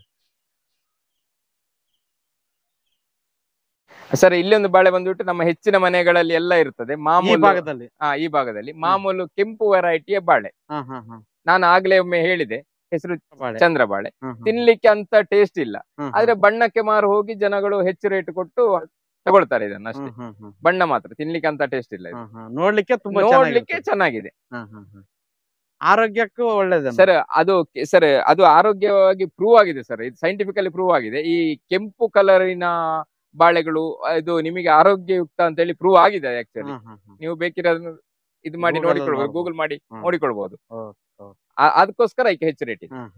ಸರ್ ಇಲ್ಲೊಂದು ಬಾಳೆ ಬಂದ್ಬಿಟ್ಟು ನಮ್ಮ ಹೆಚ್ಚಿನ ಮನೆಗಳಲ್ಲಿ ಎಲ್ಲ ಇರ್ತದೆ ಈ ಮಾಮೂಲು ಭಾಗದಲ್ಲಿ ಆ, ಈ ಭಾಗದಲ್ಲಿ ಮಾಮೂಲು ಕೆಂಪು ವೆರೈಟಿಯ ಬಾಳೆ ಹಾ ಹಾ ಹಾ ನಾನು ಆಗ್ಲೇ ಒಮ್ಮೆ ಹೇಳಿದೆ ಹೆಸರು ಬಾಳೆ. ಚಂದ್ರ ಬಾಳೆ ಹ್ಮ್, ಹ್ಮ್. ತಿನ್ಲಿಕ್ಕೆ ಅಂತ ಟೇಸ್ಟ್ ಇಲ್ಲ ಹ್ಮ್, ಆದ್ರೆ ಬಣ್ಣಕ್ಕೆ ಮಾರು ಹೋಗಿ ಜನಗಳು ಹೆಚ್ಚು ರೇಟ್ ಕೊಟ್ಟು ತಗೊಳ್ತಾರೆ ಇದನ್ನ ಅಷ್ಟೇ ಹ್ಮ್, ಹ್ಮ್, ಹ್ಮ್, ಬಣ್ಣ ಮಾತ್ರ ತಿನ್ಲಿಕ್ಕೆ ಅಂತ ಟೇಸ್ಟ್ ಇಲ್ಲ ಇದು ಹ್ಮ್, ಹ್ಮ್. ನೋಡ್ಲಿಕ್ಕೆ ತುಂಬಾ ನೋಡ್ಲಿಕ್ಕೆ ಚೆನ್ನಾಗಿರುತ್ತೆ. ಚೆನ್ನಾಗಿದೆ ಹ್ಮ್, ಹ್ಮ್, ಹ್ಮ್. ಆರೋಗ್ಯಕ್ಕೂ ಒಳ್ಳೇದೇ ಸರ್ ಅದು ಸರ್ ಅದು ಆರೋಗ್ಯವಾಗಿ ಪ್ರೂವ್ ಆಗಿದೆ ಸರ್ ಇದು ಸೈಂಟಿಫಿಕಲಿ ಪ್ರೂವ್ ಆಗಿದೆ ಈ ಕೆಂಪು ಕಲರಿನ ಬಾಳೆಗಳು ಇದು ನಿಮಗೆ ಆರೋಗ್ಯಯುಕ್ತ ಅಂತ ಹೇಳಿ ಪ್ರೂವ್ ಆಗಿದೆ ಆಕ್ಚುಲಿ ನೀವು ಬೇಕಿರೋದನ್ನ ಇದು ಮಾಡಿ Google ಅಲ್ಲಿ ನೋಡಿಕೊಳ್ಬಹುದು ನೋಡ್ಬೋದು. ಗೂಗಲ್ ಮಾಡಿ ಹ್ಮ್. ನೋಡಿಕೊಳ್ಬಹುದು ಹೌದು, ಹೌದು. ಆ- ಅದಕ್ಕೋಸ್ಕರ ಈಗ ಹೆಚ್ಚು ರೇಟ್ ಇದೆ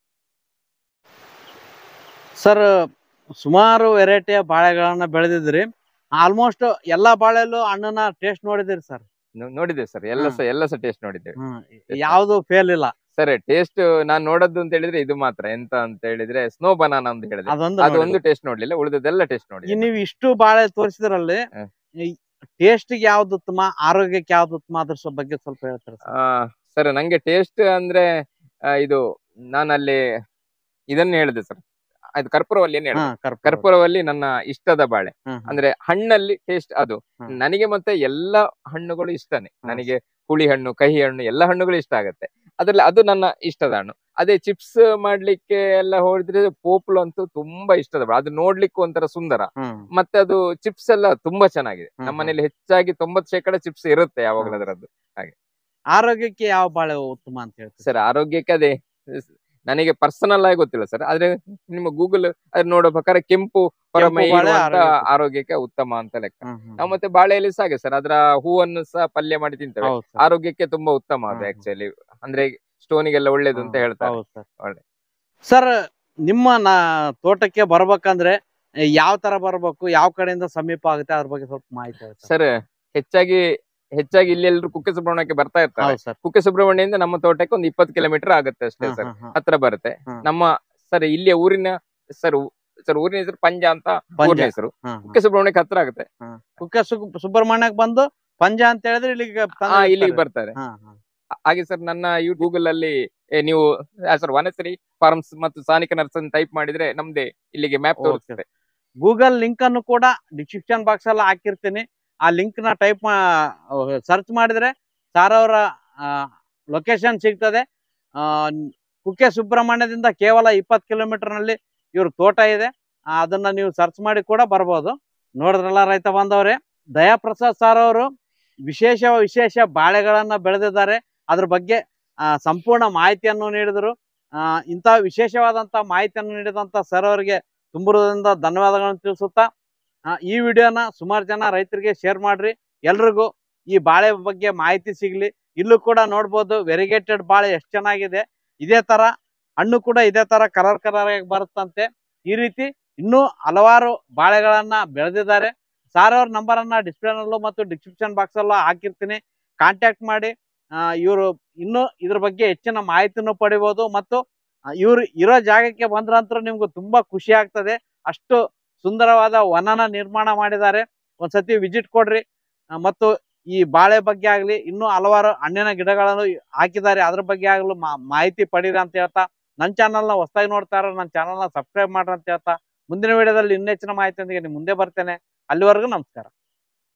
ಸರ್ ಸುಮಾರು ವೆರೈಟಿಯ ಬಾಳೆಗಳನ್ನ ಬೆಳೆದಿದ್ರಿ ಆಲ್ಮೋಸ್ಟ್ ಎಲ್ಲಾ ಬಾಳೆಲ್ಲೂ ಹಣ್ಣನ್ನ ಟೇಸ್ಟ್ ನೋಡಿದಿರಿ ಸರ್ ನೋ- ನೋಡಿದ್ದೇವೆ ಸರ್ ಎಲ್ಲ ಹ್ಮ್. ಸಹ ಎಲ್ಲ ಸಹ ಟೇಸ್ಟ್ ನೋಡಿದ್ದೇವೆ ಯಾವ್ದು ಫೇಲ್ ಇಲ್ಲ ಸರ್ ಟೇಸ್ಟ್ ನಾನ್ ನೋಡದ್ದು ಅಂತ ಹೇಳಿದ್ರೆ ಇದು ಮಾತ್ರ ಎಂತ ಅಂತ ಹೇಳಿದ್ರೆ ಸ್ನೋ ಬನಾನಾ ಅಂತ ಹೇಳಿದ್ರೆ ಅದೊಂದು ಅದು ಒಂದು ಟೇಸ್ಟ್ ನೋಡ್ಲಿಲ್ಲ ಉಳಿದದೆಲ್ಲ ಟೇಸ್ಟ್ ಈ ನೋಡಿ ನೀವು ಇಷ್ಟು ಬಾಳೆ ತೋರಿಸಿದ್ರಲ್ಲಿ ಹ್ಮ್. ಟೇಸ್ಟ್ ಯಾವ್ದು ಉತ್ತಮ ಆರೋಗ್ಯಕ್ಕೆ ಯಾವ್ದು ಉತ್ತಮ ಅದ್ರ ಸ್ವಲ್ಪ ಬಗ್ಗೆ ಸ್ವಲ್ಪ ಹೇಳ್ತಾರೆ ಸರ್ ಸರ್ ನಂಗೆ ಟೇಸ್ಟ್ ಅಂದ್ರೆ ಆ, ಇದು ನಾನಲ್ಲಿ ಇದನ್ನ ಹೇಳಿದೆ ಸರ್ ಅದು ಕರ್ಪೂರವಲ್ಲಿ ಏನ್ ಹೇಳಿದೆ ಹಾ, ಕರ್ಪೂರ. ಕರ್ಪೂರವಲ್ಲಿ ನನ್ನ ಇಷ್ಟದ ಬಾಳೆ ಹ್ಮ್, ಹ್ಮ್. ಅಂದ್ರೆ ಹಣ್ಣಲ್ಲಿ ಟೇಸ್ಟ್ ಅದು ಹ್ಮ್. ನನಗೆ ಮತ್ತೆ ಎಲ್ಲ ಹಣ್ಣುಗಳು ಇಷ್ಟನೇ ಹ್ಮ್. ನನಗೆ ಹುಳಿ ಹಣ್ಣು ಕಹಿ ಹಣ್ಣು ಎಲ್ಲ ಹಣ್ಣುಗಳು ಇಷ್ಟ ಆಗತ್ತೆ ಅದ್ರಲ್ಲಿ ಅದು ನನ್ನ ಇಷ್ಟದ ಹಣ್ಣು ಅದೇ ಚಿಪ್ಸ್ ಮಾಡ್ಲಿಕ್ಕೆ ಎಲ್ಲ ಹೋದ್ರೆ ಪೋಪ್ಲು ಅಂತೂ ತುಂಬಾ ಇಷ್ಟದ ಬಾಳೆ ಅದು ನೋಡ್ಲಿಕ್ಕೆ ಒಂಥರ ಸುಂದರ ಹ್ಮ್. ಮತ್ತೆ ಅದು ಚಿಪ್ಸ್ ಎಲ್ಲ ತುಂಬಾ ಚೆನ್ನಾಗಿದೆ ಹ್ಮ್, ನಮ್ಮ ಮನೇಲಿ ಹೆಚ್ಚಾಗಿ ತೊಂಬತ್ ಶೇಕಡ ಚಿಪ್ಸ್ ಇರುತ್ತೆ ಯಾವಾಗಲೂ ಹ್ಮ್. ಅದರದ್ದು ಆರೋಗ್ಯಕ್ಕೆ ಯಾವ ಬಾಳೆ ಉತ್ತಮ ಅಂತ ಹೇಳ್ತಾರೆ ಸರ್ ಆರೋಗ್ಯಕ್ಕೆ ಅದೇ ನನಗೆ ಪರ್ಸನಲ್ ಆಗಿ ಗೊತ್ತಿಲ್ಲ ಸರ್ ಆದ್ರೆ ನಿಮ್ಮ ಗೂಗಲ್ ಅದ್ ನೋಡೋ ಪ್ರಕಾರ ಕೆಂಪು ಹೊರಮೈ ಕೆಂಪು ಬಾಳೆ ಇರುವಂತ ಆರೋಗ್ಯಕ್ಕೆ. ಆರೋಗ್ಯಕ್ಕೆ ಉತ್ತಮ ಅಂತ ಲೆಕ್ಕ ಹ್ಮ್, ಹ್ಮ್. ನಾವು ಮತ್ತೆ ಬಾಳೆಯಲ್ಲಿ ಸಹ ಹಾಗೆ ಸರ್ ಅದರ ಹೂವನ್ನು ಸಹ ಪಲ್ಯ ಮಾಡಿ ತಿಂತೇವೆ ಹೌದು ಸರ್. ಆರೋಗ್ಯಕ್ಕೆ ತುಂಬಾ ಉತ್ತಮ ಅದು ಹ್ಮ್. ಆಕ್ಚುಲಿ ಅಂದ್ರೆ ಸ್ಟೋನಿಗೆಲ್ಲ ಒಳ್ಳೇದು ಅಂತ ಹ್ಮ್, ಹೇಳ್ತಾರೆ ಹೌದು ಸರ್. ಒಳ್ಳೆ. ಸರ್ ನಿಮ್ಮ ನಾ ತೋಟಕ್ಕೆ ಬರ್ಬೇಕಂದ್ರೆ ಯಾವ ತರ ಬರ್ಬೇಕು ಯಾವ ಕಡೆಯಿಂದ ಸಮೀಪ ಆಗುತ್ತೆ ಅದ್ರ ಬಗ್ಗೆ ಸ್ವಲ್ಪ ಮಾಹಿತಿ ಹೇಳ್ತಾರೆ ಸರ್ ಹೆಚ್ಚಾಗಿ ಹೆಚ್ಚಾಗಿ ಇಲ್ಲಿ ಎಲ್ಲರೂ ಕುಕ್ಕೆ ಸುಬ್ರಹ್ಮಣ್ಯಕ್ಕೆ ಬರ್ತಾ ಇರ್ತಾರೆ ಹೌದು ಸರ್ ಕುಕ್ಕೆ ಸುಬ್ರಹ್ಮಣ್ಯದಿಂದ ನಮ್ಮ ತೋಟಕ್ಕೆ ಒಂದು ಇಪ್ಪತ್ತು ಕಿಲೋಮೀಟರ್ ಆಗುತ್ತೆ ಅಷ್ಟೇ ಹ್ಮ್, ಸರ್ ಹ್ಮ್, ಹ್ಮ್. ಹತ್ರ ಬರುತ್ತೆ ಹ್ಮ್. ನಮ್ಮ ಸರ್ ಇಲ್ಲಿಯ ಊರಿನ ಸರ್ ಸರ್ ಊರಿನ ಹೆಸರು ಪಂಜ ಅಂತ ಪಂಜ. ಊರಿನ ಹೆಸರು ಹ್ಮ್, ಹ್ಮ್. ಕುಕ್ಕೆ ಸುಬ್ರಹ್ಮಣ್ಯಕ್ಕೆ ಹತ್ರ ಆಗುತ್ತೆ ಕುಕ್ಕೆ ಸು- ಸುಬ್ರಹ್ಮಣ್ಯಕ್ಕೆ ಬಂದು ಪಂಜ ಅಂತ ಹೇಳಿದ್ರೆ ಇಲ್ಲಿಗೆ ತಂದು ಆ ಇಲ್ಲಿಗೆ ಇಡ್ತಾರೆ. ಬರ್ತಾರೆ ಹಾ, ಹಾ. ಹಾಗೆ ಸರ್ ನನ್ನ ಯೂ ಗೂಗಲ್ ಅಲ್ಲಿ ಏ, ನೀವು ಸರ್ ವನಶ್ರೀ ಫಾರ್ಮ್ಸ್ ಮತ್ತು ಸಾನಿಕ ನರ್ಸ್ ಟೈಪ್ ಮಾಡಿದ್ರೆ ನಮ್ದೇ ಇಲ್ಲಿಗೆ ಮ್ಯಾಪ್ Okay. ತೋರಿಸ್ತದೆ ಗೂಗಲ್ ಲಿಂಕ್ ಅನ್ನು ಕೂಡ ಡಿಸ್ಕ್ರಿಪ್ಷನ್ ಬಾಕ್ಸ್ ಅಲ್ಲಿ ಹಾಕಿರ್ತೀನಿ ಆ ಲಿಂಕ್ ನ ಟೈಪ್ ಸರ್ಚ್ ಮಾಡಿದ್ರೆ ಸಾರ್ ಅವರ ಲೊಕೇಶನ್ ಸಿಗ್ತದೆ ಆ, ಕುಕ್ಕೆ ಸುಬ್ರಹ್ಮಣ್ಯದಿಂದ ಕೇವಲ ಇಪ್ಪತ್ತು ಕಿಲೋಮೀಟರ್ ನಲ್ಲಿ ಇವ್ರ ತೋಟ ಇದೆ ಆ, ಅದನ್ನ ನೀವು ಸರ್ಚ್ ಮಾಡಿ ಕೂಡ ಬರ್ಬೋದು ನೋಡಿದ್ರಲ್ಲ ರೈತ ಬಾಂಧವರೇ ದಯಾಪ್ರಸಾದ್ ಸಾರ್ ಅವರು ವಿಶೇಷ ವಿಶೇಷ ಬಾಳೆಗಳನ್ನ ಬೆಳೆದಿದ್ದಾರೆ ಅದ್ರ ಬಗ್ಗೆ ಆ, ಸಂಪೂರ್ಣ ಮಾಹಿತಿಯನ್ನು ನೀಡಿದರು ಆ, ಇಂಥ ವಿಶೇಷವಾದಂತ ಮಾಹಿತಿಯನ್ನು ನೀಡಿದಂತ ಸರ್ ಅವರಿಗೆ ತುಂಬುವುದರಿಂದ ಧನ್ಯವಾದಗಳನ್ನು ತಿಳಿಸುತ್ತಾ ಆ, ಈ ವಿಡಿಯೋನ ಸುಮಾರು ಜನ ರೈತರಿಗೆ ಶೇರ್ ಮಾಡ್ರಿ ಎಲ್ರಿಗೂ ಈ ಬಾಳೆ ಬಗ್ಗೆ ಮಾಹಿತಿ ಸಿಗ್ಲಿ ಇಲ್ಲೂ ಕೂಡ ನೋಡ್ಬೋದು ವೆರಿಗೇಟೆಡ್ ಬಾಳೆ ಎಷ್ಟು ಚೆನ್ನಾಗಿದೆ ಇದೇ ತರ ಹಣ್ಣು ಕೂಡ ಇದೇ ತರ ಕಲರ್ ಕಲರ್ ಆಗಿ ಬರುತ್ತಂತೆ ಈ ರೀತಿ ಇನ್ನೂ ಹಲವಾರು ಬಾಳೆಗಳನ್ನ ಬೆಳೆದಿದ್ದಾರೆ ಸಾರ್ ಅವ್ರ ನಂಬರ್ ಅನ್ನ ಡಿಸ್ಪ್ಲೇ ನಲ್ಲೂ ಮತ್ತು ಡಿಸ್ಕ್ರಿಪ್ಷನ್ ಬಾಕ್ಸ್ ಅಲ್ಲೂ ಹಾಕಿರ್ತೀನಿ ಕಾಂಟ್ಯಾಕ್ಟ್ ಮಾಡಿ ಇವರು ಇನ್ನು ಇದ್ರ ಬಗ್ಗೆ ಹೆಚ್ಚಿನ ಮಾಹಿತಿನೂ ಪಡಿಬೋದು ಮತ್ತು ಇವ್ರು ಇರೋ ಜಾಗಕ್ಕೆ ಬಂದ್ರಂತೂ ನಿಮ್ಗೆ ತುಂಬಾ ಖುಷಿ ಆಗ್ತದೆ ಅಷ್ಟು ಸುಂದರವಾದ ವನನ ನಿರ್ಮಾಣ ಮಾಡಿದ್ದಾರೆ ಒಂದ್ಸತಿ ವಿಸಿಟ್ ಕೊಡ್ರಿ ಆ, ಮತ್ತು ಈ ಬಾಳೆ ಬಗ್ಗೆ ಆಗ್ಲಿ ಇನ್ನೂ ಹಲವಾರು ಹಣ್ಣಿನ ಗಿಡಗಳನ್ನು ಹಾಕಿದ್ದಾರೆ ಅದ್ರ ಬಗ್ಗೆ ಆಗ್ಲೂ ಮಾ- ಮಾಹಿತಿ ಪಡೀರಿ ಅಂತ ಹೇಳ್ತಾ ನನ್ನ ಚಾನಲ್ನ ಹೊಸದಾಗಿ ನೋಡ್ತಾ ಇರೋ ನನ್ನ ಚಾನಲ್ನ ಸಬ್ಸ್ಕ್ರೈಬ್ ಮಾಡ್ರಿ ಅಂತ ಹೇಳ್ತಾ ಮುಂದಿನ ವಿಡಿಯೋದಲ್ಲಿ ಇನ್ನೆಚ್ಚಿನ ಮಾಹಿತಿಯೊಂದಿಗೆ ನಿಮ್ಮ ಮುಂದೆ ಬರ್ತೇನೆ ಅಲ್ಲಿವರೆಗೂ ನಮಸ್ಕಾರ